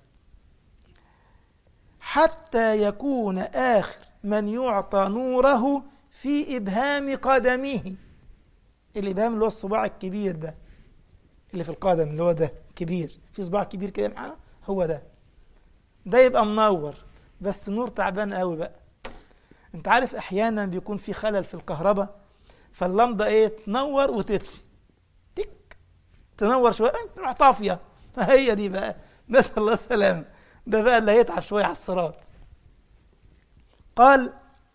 حتى يكون آخر من يعطى نوره في إبهام قدمه الإبهام اللي هو الصباع الكبير ده اللي في القدم اللي هو ده كبير في صباع كبير كده معاه هو ده ده يبقى منور بس نور تعبان قوي بقى انت عارف احيانا بيكون في خلل في الكهرباء فاللمضه ايه تنور وتطفي تك تنور شويه تروح طافيه هي دي بقى نسال الله السلامه ده بقى اللي هيتعب شويه على الصراط قال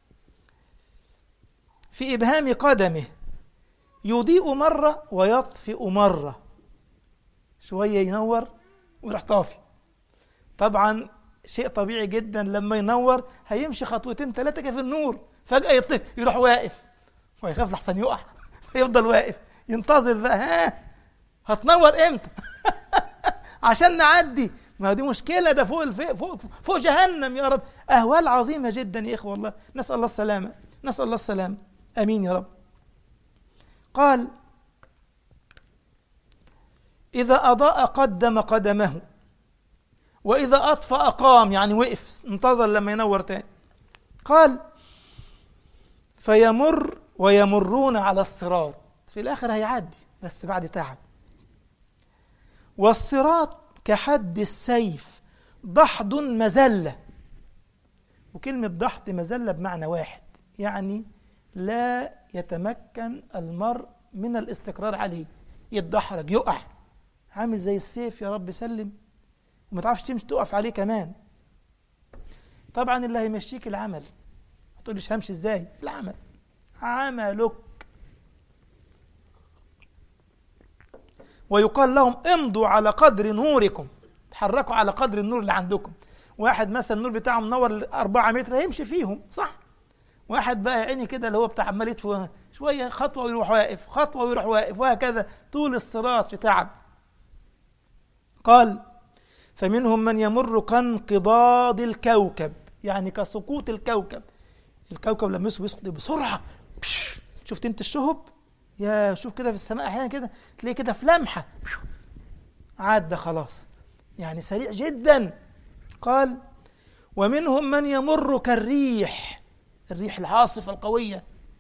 في ابهام قدمه يضيء مره ويطفئ مره شويه ينور ويروح طافي طبعا شيء طبيعي جدا لما ينور هيمشي خطوتين ثلاثة كده في النور فجأة يطفي يروح واقف ويخاف لحسن يقع فيفضل واقف ينتظر بقى ها هتنور امتى عشان نعدي ما دي مشكلة ده فوق الف... فوق فوق جهنم يا رب أهوال عظيمة جدا يا إخوة والله نسأل الله السلامة نسأل الله السلامة أمين يا رب قال إذا أضاء قدم قدمه وإذا أطفأ أقام يعني وقف انتظر لما ينور تاني قال فيمر ويمرون على الصراط في الآخر هيعدي بس بعد تعب والصراط كحد السيف ضحض مزلة وكلمة ضحض مزلة بمعنى واحد يعني لا يتمكن المرء من الاستقرار عليه يتدحرج يقع عامل زي السيف يا رب سلم وما تعرفش تمشي تقف عليه كمان طبعا اللي هيمشيك العمل هتقوليش همشي ازاي العمل عملك ويقال لهم امضوا على قدر نوركم تحركوا على قدر النور اللي عندكم واحد مثلا النور بتاعه منور 4 متر هيمشي فيهم صح واحد بقى يا عيني كده اللي هو بتاع عمال يطفو شويه خطوه ويروح واقف خطوه ويروح واقف وهكذا طول الصراط في تعب قال فمنهم من يمر كانقضاض الكوكب يعني كسقوط الكوكب الكوكب لما يسقط يسقط بسرعه بش. شفت انت الشهب يا شوف كده في السماء احيانا كده تلاقيه كده في لمحه عدى خلاص يعني سريع جدا قال ومنهم من يمر كالريح الريح العاصفه القويه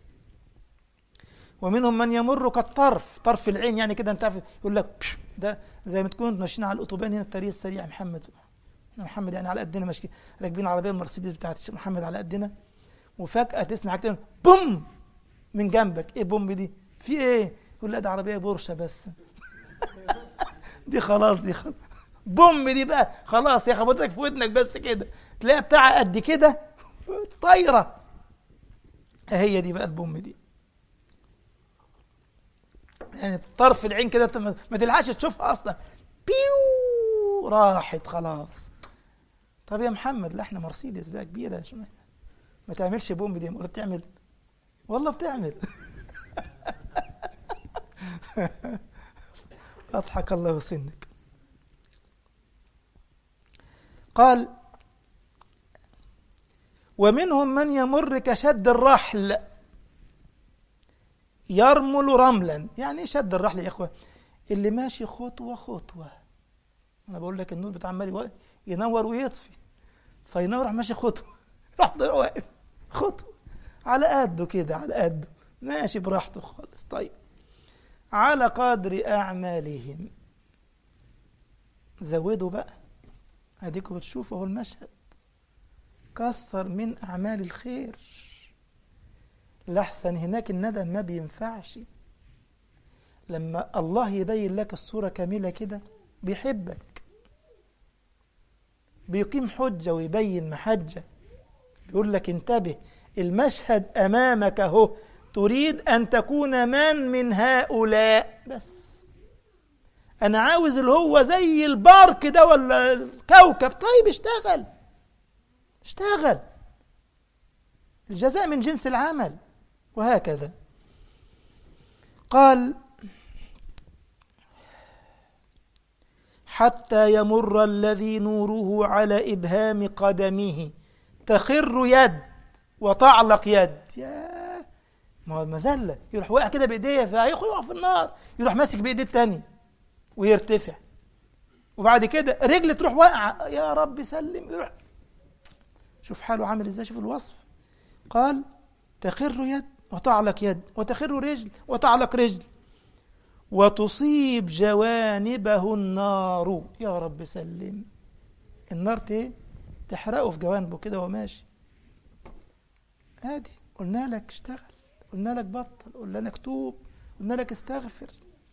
ومنهم من يمر كالطرف طرف العين يعني كده انت عارف يقول لك بش ده زي ما تكون ماشيين على الاوتوبان هنا الطريق السريع يا محمد محمد يعني على قدنا ماشي راكبين العربيه المرسيدس بتاعت الشيخ محمد على قدنا وفجاه تسمع حاجه بوم من جنبك ايه بوم دي في ايه يقول لا ده عربيه بورشه بس دي خلاص دي خلاص بوم دي بقى خلاص يا خبطتك في ودنك بس كده تلاقيها بتاع قد كده طايره هي دي بقى البوم دي يعني طرف العين كده ما تلحقش تشوفها اصلا بيو راحت خلاص طب يا محمد لا احنا مرسيدس بقى كبيره شو ما تعملش بوم دي ولا بتعمل والله بتعمل اضحك الله سنك قال ومنهم من يمر كشد الرحل يرمل رملا يعني ايه شد الرحل يا اخوه اللي ماشي خطوه خطوه انا بقول لك النور بتاع عمال ينور ويطفي فينور ماشي خطوه راح واقف خطوه على قده كده على قده ماشي براحته خالص طيب على قدر اعمالهم زودوا بقى اديكم بتشوفوا اهو المشهد كثر من اعمال الخير لحسن هناك الندم ما بينفعش لما الله يبين لك الصورة كاملة كده بيحبك بيقيم حجة ويبين محجة بيقول لك انتبه المشهد أمامك اهو تريد أن تكون من من هؤلاء بس أنا عاوز اللي هو زي البارك ده ولا الكوكب طيب اشتغل اشتغل الجزاء من جنس العمل وهكذا قال حتى يمر الذي نوره على إبهام قدمه تخر يد وتعلق يد يا ما هو مزلة يروح واقع كده بإيديه فيقع في النار يروح ماسك بإيديه التانية ويرتفع وبعد كده رجل تروح واقعة يا رب سلم يروح شوف حاله عامل ازاي شوف الوصف قال تخر يد وتعلق يد وتخر رجل وتعلق رجل وتصيب جوانبه النار يا رب سلم النار ايه تحرقه في جوانبه كده وهو ماشي عادي قلنا لك اشتغل قلنا لك بطل قلنا لك توب قلنا لك استغفر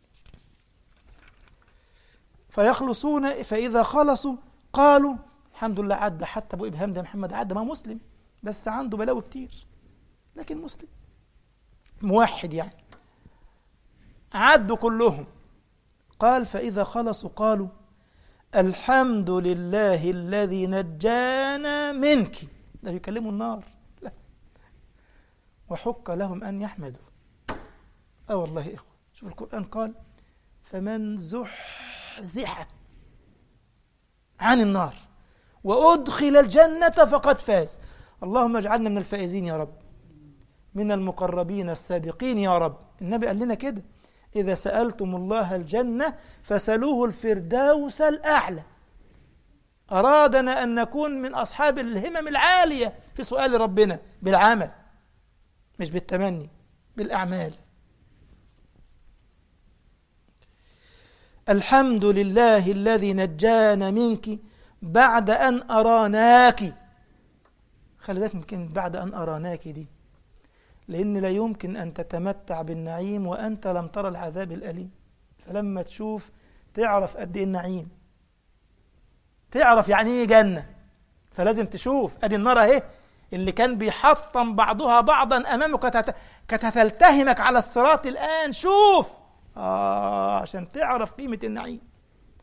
فيخلصون فإذا خلصوا قالوا الحمد لله عدى حتى أبو إبهام ده محمد عدى ما مسلم بس عنده بلاوي كتير لكن مسلم موحد يعني عدوا كلهم قال فإذا خلصوا قالوا الحمد لله الذي نجانا منك ده بيكلموا النار لا وحق لهم أن يحمدوا اه والله يا إخوة شوف القرآن قال فمن زحزح عن النار وأدخل الجنة فقد فاز اللهم اجعلنا من الفائزين يا رب من المقربين السابقين يا رب النبي قال لنا كده إذا سألتم الله الجنة فسلوه الفردوس الأعلى أرادنا أن نكون من أصحاب الهمم العالية في سؤال ربنا بالعمل مش بالتمني بالأعمال الحمد لله الذي نجانا منك بعد أن أراناك خلي بالك يمكن بعد أن أراناك دي لأن لا يمكن أن تتمتع بالنعيم وأنت لم ترى العذاب الأليم فلما تشوف تعرف قد إيه النعيم تعرف يعني إيه جنة فلازم تشوف أدي النار أهي اللي كان بيحطم بعضها بعضا أمامك كانت هتلتهمك على الصراط الآن شوف آه عشان تعرف قيمة النعيم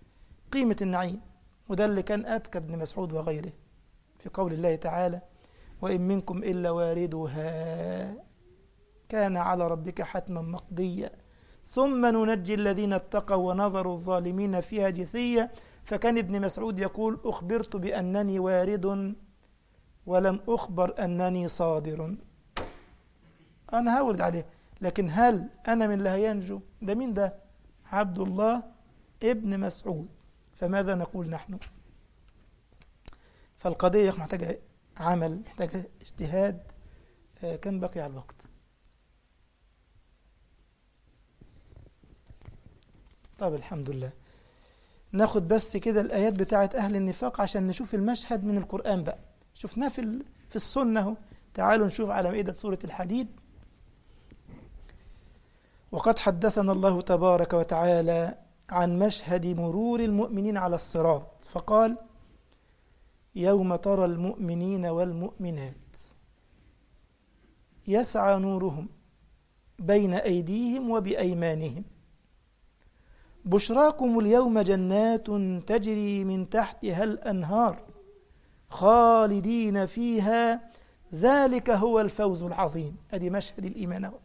قيمة النعيم وده اللي كان أبكى ابن مسعود وغيره في قول الله تعالى وإن منكم إلا واردها كان على ربك حتما مقضيا ثم ننجي الذين اتقوا ونظر الظالمين فيها جثية فكان ابن مسعود يقول أخبرت بأنني وارد ولم أخبر أنني صادر أنا هورد عليه لكن هل أنا من اللي هينجو ده مين ده عبد الله ابن مسعود فماذا نقول نحن فالقضية محتاجة عمل محتاجة اجتهاد آه، كم بقي على الوقت طب الحمد لله ناخد بس كده الآيات بتاعت أهل النفاق عشان نشوف المشهد من القرآن بقى شفناه في ال- في السنة اهو تعالوا نشوف على مائدة سورة الحديد وقد حدثنا الله تبارك وتعالى عن مشهد مرور المؤمنين على الصراط فقال يوم ترى المؤمنين والمؤمنات يسعى نورهم بين أيديهم وبأيمانهم بشراكم اليوم جنات تجري من تحتها الأنهار خالدين فيها ذلك هو الفوز العظيم أدي مشهد الإيمان أهو.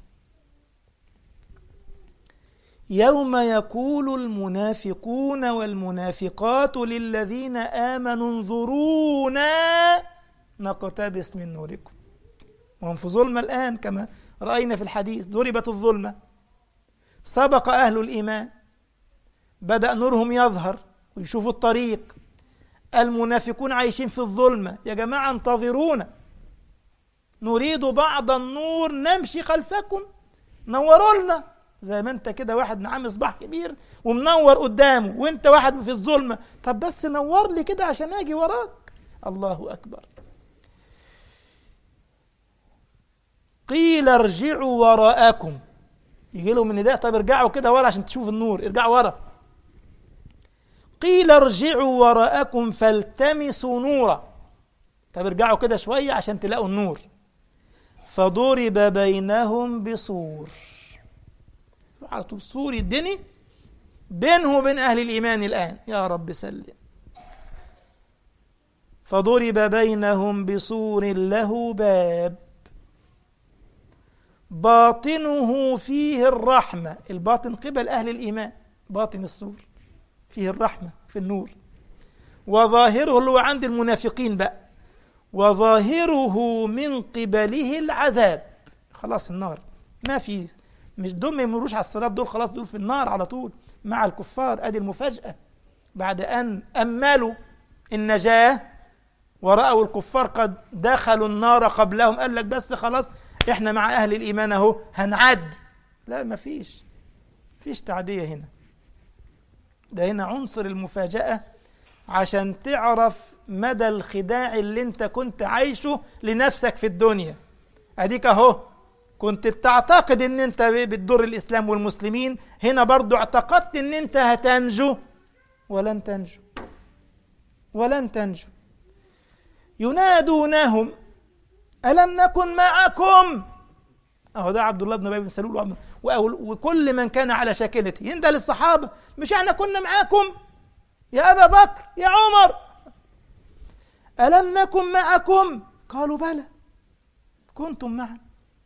يوم يقول المنافقون والمنافقات للذين آمنوا انظرونا نقتبس من نوركم وهم في ظلمة الآن كما رأينا في الحديث ضربت الظلمة سبق أهل الإيمان بدأ نورهم يظهر ويشوفوا الطريق المنافقون عايشين في الظلمة يا جماعة انتظرونا نريد بعض النور نمشي خلفكم نوروا لنا زي ما انت كده واحد معاه مصباح كبير ومنور قدامه وانت واحد في الظلمة طب بس نور لي كده عشان اجي وراك الله اكبر قيل ارجعوا وراءكم يجي لهم النداء طب ارجعوا كده ورا عشان تشوفوا النور ارجعوا ورا قيل ارجعوا وراءكم فالتمسوا نورا طب ارجعوا كده شوية عشان تلاقوا النور فضرب بينهم بسور على طول سور يدني بينه وبين أهل الإيمان الآن يا رب سلم فضرب بينهم بسور له باب باطنه فيه الرحمة الباطن قبل أهل الإيمان باطن السور فيه الرحمة في النور وظاهره اللي هو عند المنافقين بقى وظاهره من قبله العذاب خلاص النار ما في مش دول ما يمروش على الصراط دول خلاص دول في النار على طول مع الكفار ادي المفاجأة بعد أن أملوا النجاة ورأوا الكفار قد دخلوا النار قبلهم قال لك بس خلاص احنا مع أهل الإيمان اهو هنعد لا ما فيش فيش تعدية هنا ده هنا عنصر المفاجأة عشان تعرف مدى الخداع اللي انت كنت عايشه لنفسك في الدنيا اديك اهو كنت بتعتقد ان انت بتضر الاسلام والمسلمين هنا برضو اعتقدت ان انت هتنجو ولن تنجو ولن تنجو ينادونهم ألم نكن معكم أهو ده عبد الله بن أبي بن سلول وكل من كان على شاكلته يندى للصحابة مش احنا كنا معاكم يا أبا بكر يا عمر ألم نكن معكم قالوا بلى كنتم معنا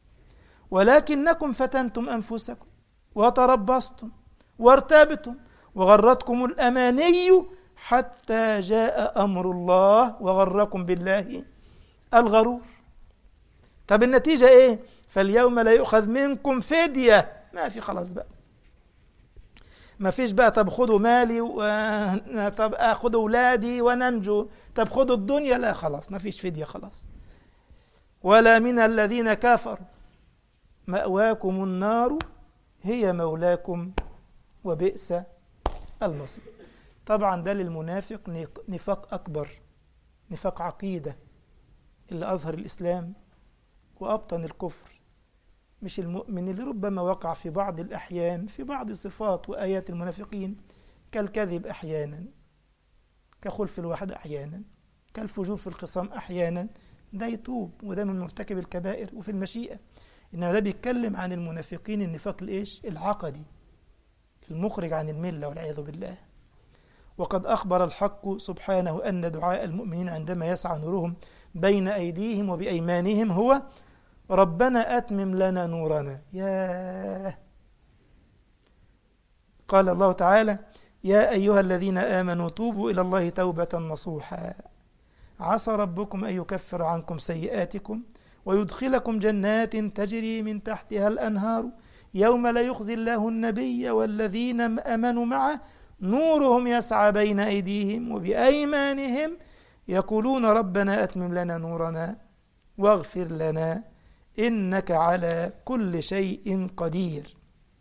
ولكنكم فتنتم أنفسكم وتربصتم وارتبتم وغرتكم الأماني حتى جاء أمر الله وغركم بالله الغرور طب النتيجة إيه فاليوم لا يؤخذ منكم فدية ما في خلاص بقى ما فيش بقى طب خدوا مالي و... طب اخدوا اولادي وننجو طب خدوا الدنيا لا خلاص ما فيش فدية خلاص ولا من الذين كفروا مأواكم النار هي مولاكم وبئس المصير طبعا ده للمنافق نفاق أكبر نفاق عقيدة اللي أظهر الإسلام وأبطن الكفر مش المؤمن اللي ربما وقع في بعض الأحيان في بعض صفات وآيات المنافقين كالكذب أحيانا كخلف الوحد أحيانا كالفجور في الخصام أحيانا ده يتوب وده من مرتكب الكبائر وفي المشيئة إنما ده بيتكلم عن المنافقين النفاق الإيش العقدي المخرج عن الملة والعياذ بالله وقد أخبر الحق سبحانه أن دعاء المؤمنين عندما يسعى نورهم بين أيديهم وبأيمانهم هو ربنا أتمم لنا نورنا يا قال الله تعالى يا أيها الذين آمنوا توبوا إلى الله توبة نصوحا عسى ربكم أن يكفر عنكم سيئاتكم ويدخلكم جنات تجري من تحتها الأنهار يوم لا يخزي الله النبي والذين آمنوا معه نورهم يسعى بين أيديهم وبأيمانهم يقولون ربنا أتمم لنا نورنا واغفر لنا إنك على كل شيء قدير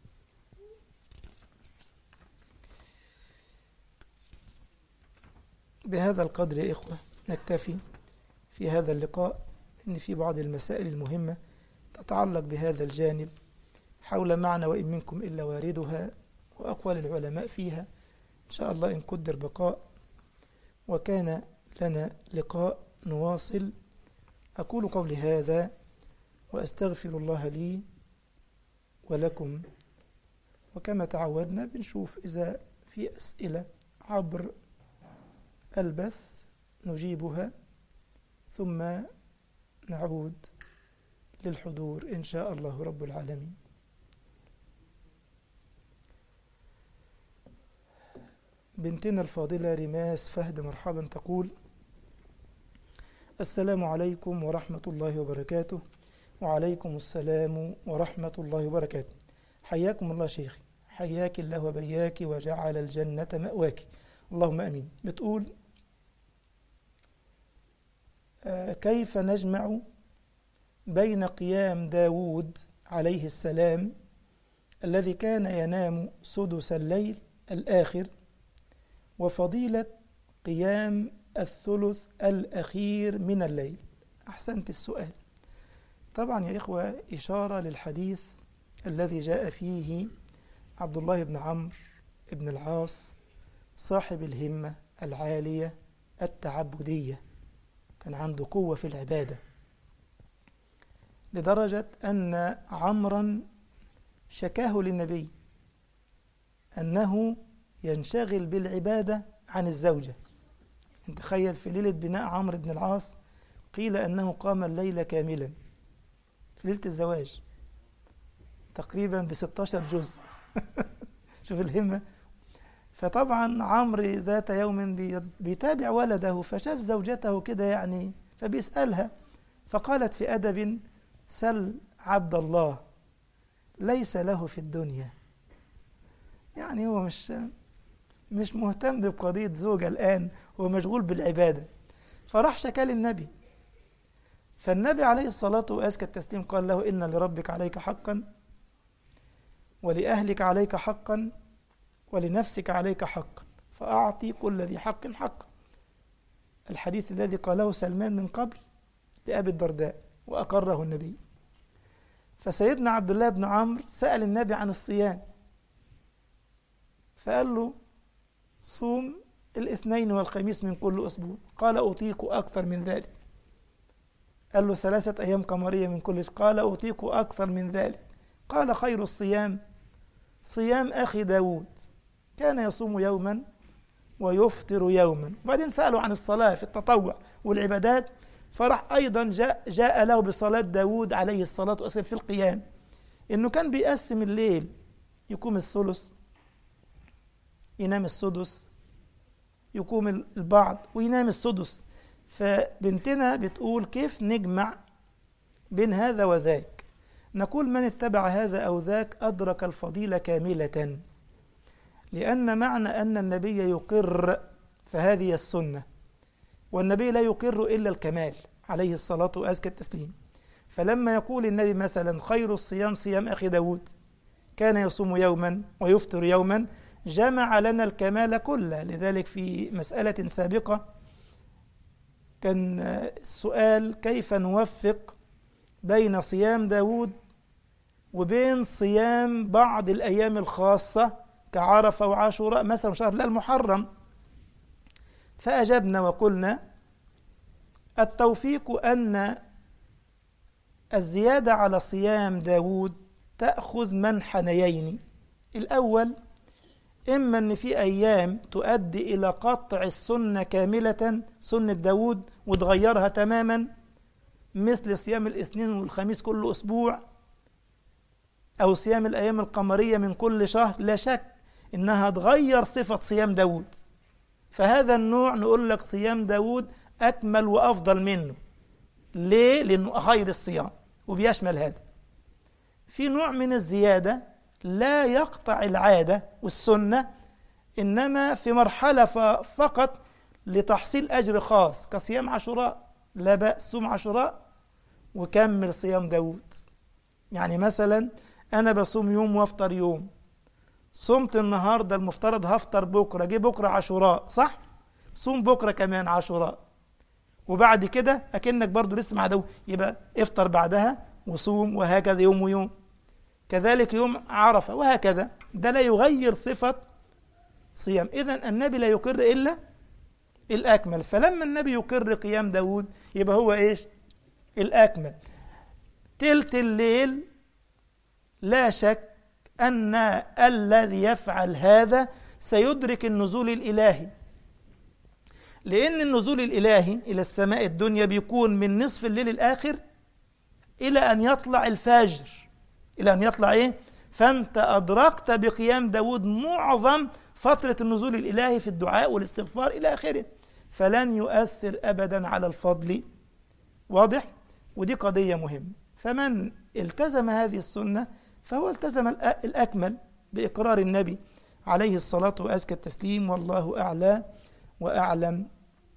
بهذا القدر يا إخوة نكتفي في هذا اللقاء إن في بعض المسائل المهمة تتعلق بهذا الجانب حول معنى وإن منكم إلا واردها وأقوال العلماء فيها إن شاء الله إن قدر بقاء وكان لنا لقاء نواصل أقول قولي هذا وأستغفر الله لي ولكم وكما تعودنا بنشوف إذا في أسئلة عبر البث نجيبها ثم نعود للحضور إن شاء الله رب العالمين بنتنا الفاضلة رماس فهد مرحبا تقول السلام عليكم ورحمة الله وبركاته وعليكم السلام ورحمة الله وبركاته حياكم الله شيخي حياك الله وبياك وجعل الجنة مأواك اللهم أمين بتقول آه كيف نجمع بين قيام داود عليه السلام الذي كان ينام سدس الليل الآخر وفضيلة قيام الثلث الأخير من الليل أحسنت السؤال طبعا يا إخوة إشارة للحديث الذي جاء فيه عبد الله بن عمرو بن العاص صاحب الهمة العالية التعبدية كان عنده قوة في العبادة لدرجة أن عمرا شكاه للنبي أنه ينشغل بالعبادة عن الزوجة انت تخيل في ليلة بناء عمرو بن العاص قيل أنه قام الليل كاملا في ليلة الزواج تقريبا ب 16 جزء شوف الهمة فطبعا عمرو ذات يوم بيتابع ولده فشاف زوجته كده يعني فبيسألها فقالت في أدب سل عبد الله ليس له في الدنيا يعني هو مش مش مهتم بقضية زوجة الآن هو مشغول بالعبادة فراح شكى للنبي فالنبي عليه الصلاة وأزكى التسليم قال له إن لربك عليك حقا ولأهلك عليك حقا ولنفسك عليك حقا فأعطي كل ذي حق حقا الحديث الذي قاله سلمان من قبل لأبي الدرداء وأقره النبي فسيدنا عبد الله بن عمرو سأل النبي عن الصيام فقال له صوم الاثنين والخميس من كل أسبوع قال أطيق أكثر من ذلك قال له ثلاثة أيام قمرية من كل قال أطيق أكثر من ذلك قال خير الصيام صيام أخي داود كان يصوم يوما ويفطر يوما وبعدين سألوا عن الصلاة في التطوع والعبادات فرح أيضا جاء, جاء له بصلاة داود عليه الصلاة والسلام في القيام إنه كان بيقسم الليل يقوم الثلث ينام السدس يقوم البعض وينام السدس فبنتنا بتقول كيف نجمع بين هذا وذاك نقول من اتبع هذا أو ذاك أدرك الفضيلة كاملة لأن معنى أن النبي يقر فهذه السنة والنبي لا يقر إلا الكمال عليه الصلاة وأزكى التسليم فلما يقول النبي مثلا خير الصيام صيام أخي داود كان يصوم يوما ويفطر يوما جمع لنا الكمال كله لذلك في مسألة سابقة كان السؤال كيف نوفق بين صيام داود وبين صيام بعض الأيام الخاصة كعرفة وعاشوراء مثلا شهر لا المحرم فأجبنا وقلنا التوفيق أن الزيادة على صيام داود تأخذ منحنيين الأول إما أن في أيام تؤدي إلى قطع السنة كاملة سنة داود وتغيرها تماما مثل صيام الاثنين والخميس كل أسبوع أو صيام الأيام القمرية من كل شهر لا شك إنها تغير صفة صيام داود فهذا النوع نقول لك صيام داود أكمل وأفضل منه ليه؟ لأنه خير الصيام وبيشمل هذا في نوع من الزيادة لا يقطع العادة والسنة إنما في مرحلة فقط لتحصيل أجر خاص كصيام عاشوراء لا بأس صوم عاشوراء وكمل صيام داود يعني مثلا أنا بصوم يوم وافطر يوم صمت النهاردة المفترض هفطر بكرة جه بكرة عاشوراء صح؟ صوم بكرة كمان عاشوراء وبعد كده أكنك برضو لسه مع داود يبقى افطر بعدها وصوم وهكذا يوم ويوم كذلك يوم عرفة وهكذا ده لا يغير صفة صيام إذا النبي لا يقر إلا الأكمل فلما النبي يقر قيام داود يبقى هو إيش الأكمل تلت الليل لا شك أن الذي يفعل هذا سيدرك النزول الإلهي لأن النزول الإلهي إلى السماء الدنيا بيكون من نصف الليل الآخر إلى أن يطلع الفجر إلى أن يطلع إيه؟ فأنت أدركت بقيام داود معظم فترة النزول الإلهي في الدعاء والاستغفار إلى آخره فلن يؤثر أبدا على الفضل واضح؟ ودي قضية مهمة فمن التزم هذه السنة فهو التزم الأكمل بإقرار النبي عليه الصلاة وأزكى التسليم والله أعلى وأعلم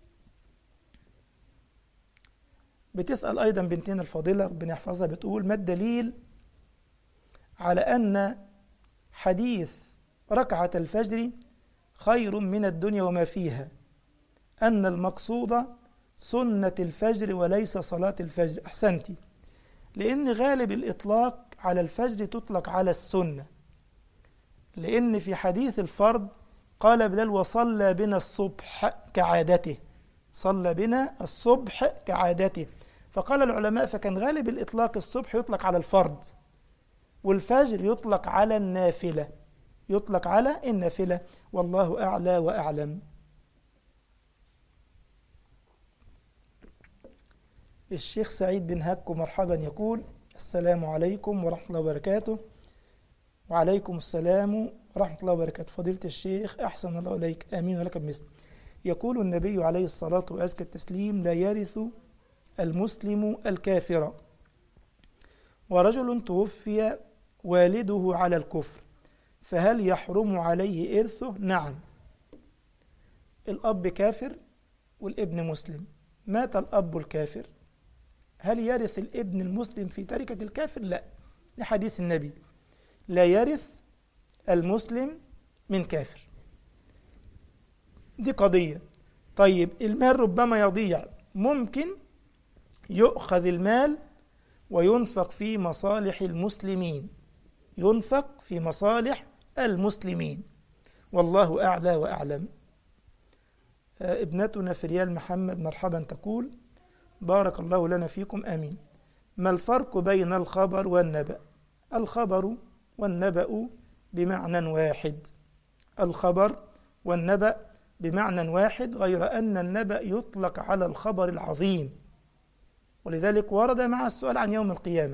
بتسأل أيضا بنتين الفاضلة ربنا يحفظها بتقول ما الدليل على أن حديث ركعة الفجر خير من الدنيا وما فيها أن المقصود سنة الفجر وليس صلاة الفجر أحسنتي لأن غالب الإطلاق على الفجر تطلق على السنة لأن في حديث الفرض قال بلال وصلى بنا الصبح كعادته صلى بنا الصبح كعادته فقال العلماء فكان غالب الإطلاق الصبح يطلق على الفرض والفجر يطلق على النافلة يطلق على النافلة والله أعلى وأعلم الشيخ سعيد بن هكو مرحبا يقول السلام عليكم ورحمة الله وبركاته وعليكم السلام ورحمة الله وبركاته فضيلة الشيخ أحسن الله إليك آمين ولك بمثل يقول النبي عليه الصلاة وأزكى التسليم لا يرث المسلم الكافر ورجل توفي والده على الكفر فهل يحرم عليه إرثه؟ نعم الأب كافر والابن مسلم مات الأب الكافر هل يرث الابن المسلم في تركة الكافر؟ لا لحديث النبي لا يرث المسلم من كافر دي قضية طيب المال ربما يضيع ممكن يؤخذ المال وينفق في مصالح المسلمين ينفق في مصالح المسلمين والله أعلى وأعلم ابنتنا فريال محمد مرحبا تقول بارك الله لنا فيكم آمين ما الفرق بين الخبر والنبأ الخبر والنبأ بمعنى واحد الخبر والنبأ بمعنى واحد غير أن النبأ يطلق على الخبر العظيم ولذلك ورد مع السؤال عن يوم القيامة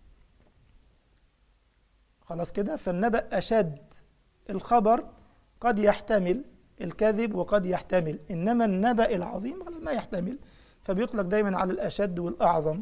خلاص كده فالنبأ أشد الخبر قد يحتمل الكذب وقد يحتمل إنما النبأ العظيم ما يحتمل فبيطلق دايما على الأشد والأعظم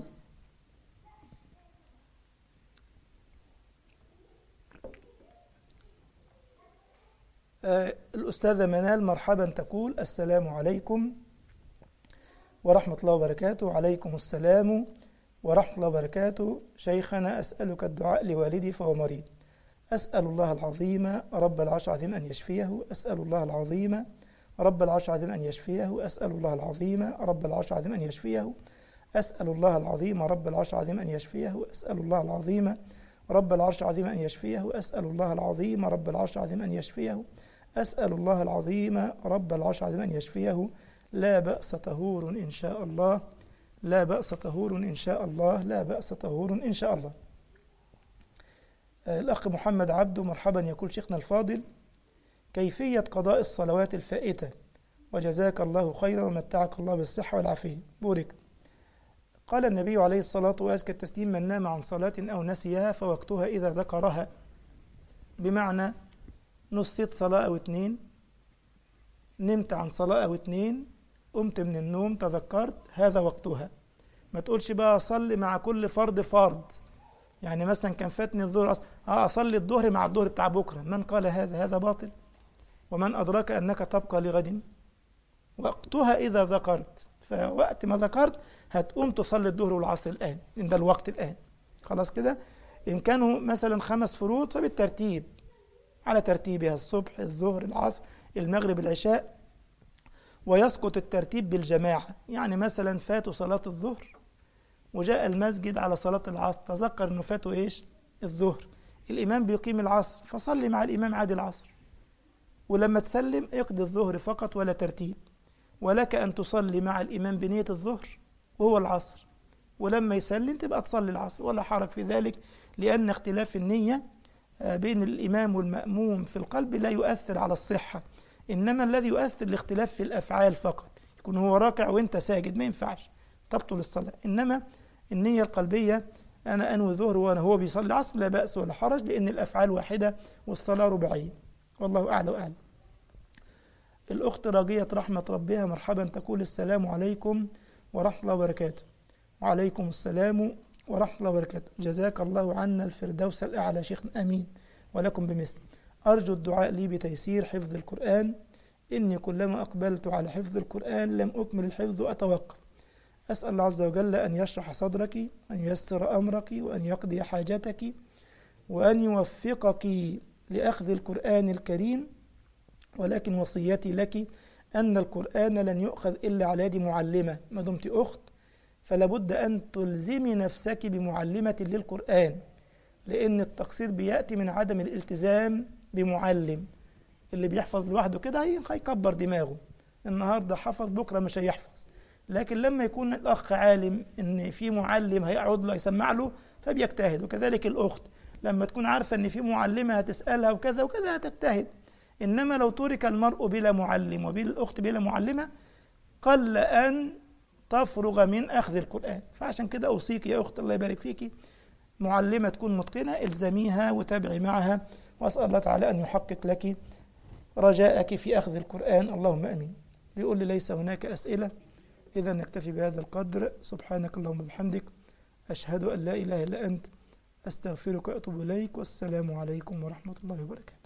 آه الأستاذة منال مرحبا تقول السلام عليكم ورحمة الله وبركاته وعليكم السلام ورحمة الله وبركاته شيخنا أسألك الدعاء لوالدي فهو مريض أسأل الله العظيم رب العرش العظيم أن يشفيه أسأل الله العظيم رب العرش العظيم أن يشفيه أسأل الله العظيم رب العرش العظيم أن يشفيه أسأل الله العظيم رب العرش العظيم أن يشفيه أسأل الله العظيم رب العرش العظيم أن يشفيه أسأل الله العظيم رب العرش العظيم أن يشفيه أسأل الله العظيم رب العرش العظيم أن يشفيه لا بأس طهور إن شاء الله لا بأس طهور إن شاء الله لا بأس طهور إن شاء الله الأخ محمد عبده مرحبا يقول شيخنا الفاضل كيفية قضاء الصلوات الفائتة وجزاك الله خيرا ومتعك الله بالصحة والعافية بورك قال النبي عليه الصلاة وأزكى التسليم من نام عن صلاة أو نسيها فوقتها إذا ذكرها بمعنى نصيت صلاة أو اتنين نمت عن صلاة أو اتنين قمت من النوم تذكرت هذا وقتها ما تقولش بقى أصلي مع كل فرض فرض يعني مثلا كان فاتني الظهر أص... آه أصلي الظهر مع الظهر بتاع بكرة من قال هذا هذا باطل ومن أدرك أنك تبقى لغد وقتها إذا ذكرت فوقت ما ذكرت هتقوم تصلي الظهر والعصر الآن إن ده الوقت الآن خلاص كده إن كانوا مثلا خمس فروض فبالترتيب على ترتيبها الصبح الظهر العصر المغرب العشاء ويسقط الترتيب بالجماعة يعني مثلا فاتوا صلاة الظهر وجاء المسجد على صلاة العصر تذكر أنه فاته إيش الظهر الإمام بيقيم العصر فصلي مع الإمام عادي العصر ولما تسلم اقضي الظهر فقط ولا ترتيب ولك أن تصلي مع الإمام بنية الظهر وهو العصر ولما يسلم تبقى تصلي العصر ولا حرج في ذلك لأن اختلاف النية بين الإمام والمأموم في القلب لا يؤثر على الصحة إنما الذي يؤثر الاختلاف في الأفعال فقط يكون هو راكع وانت ساجد ما ينفعش تبطل الصلاة إنما النية القلبية أنا أنوي ظهر وأنا هو بيصلي عصر لا بأس ولا حرج لأن الأفعال واحدة والصلاة رباعية والله أعلى وأعلم الأخت راجية رحمة ربها مرحبا تقول السلام عليكم ورحمة الله وبركاته وعليكم السلام ورحمة الله وبركاته جزاك الله عنا الفردوس الأعلى شيخنا أمين ولكم بمثل أرجو الدعاء لي بتيسير حفظ القرآن إني كلما أقبلت على حفظ القرآن لم أكمل الحفظ وأتوقف أسأل الله عز وجل أن يشرح صدرك وأن ييسر أمرك وأن يقضي حاجتك وأن يوفقك لأخذ القرآن الكريم ولكن وصيتي لك أن القرآن لن يؤخذ إلا على يد معلمة ما دمت أخت فلا بد أن تلزمي نفسك بمعلمة للقرآن لأن التقصير بيأتي من عدم الالتزام بمعلم اللي بيحفظ لوحده كده هيكبر دماغه النهارده حفظ بكره مش هيحفظ لكن لما يكون الاخ عالم ان في معلم هيقعد له يسمع له فبيجتهد وكذلك الاخت لما تكون عارفه ان في معلمه هتسالها وكذا وكذا هتجتهد انما لو ترك المرء بلا معلم وبالاخت بلا معلمه قل ان تفرغ من اخذ القران فعشان كده اوصيك يا اخت الله يبارك فيكي معلمه تكون متقنه الزميها وتابعي معها واسال الله تعالى ان يحقق لك رجاءك في اخذ القران اللهم امين بيقول لي ليس هناك اسئله اذا نكتفي بهذا القدر سبحانك اللهم وبحمدك اشهد ان لا اله الا انت استغفرك واتوب اليك والسلام عليكم ورحمه الله وبركاته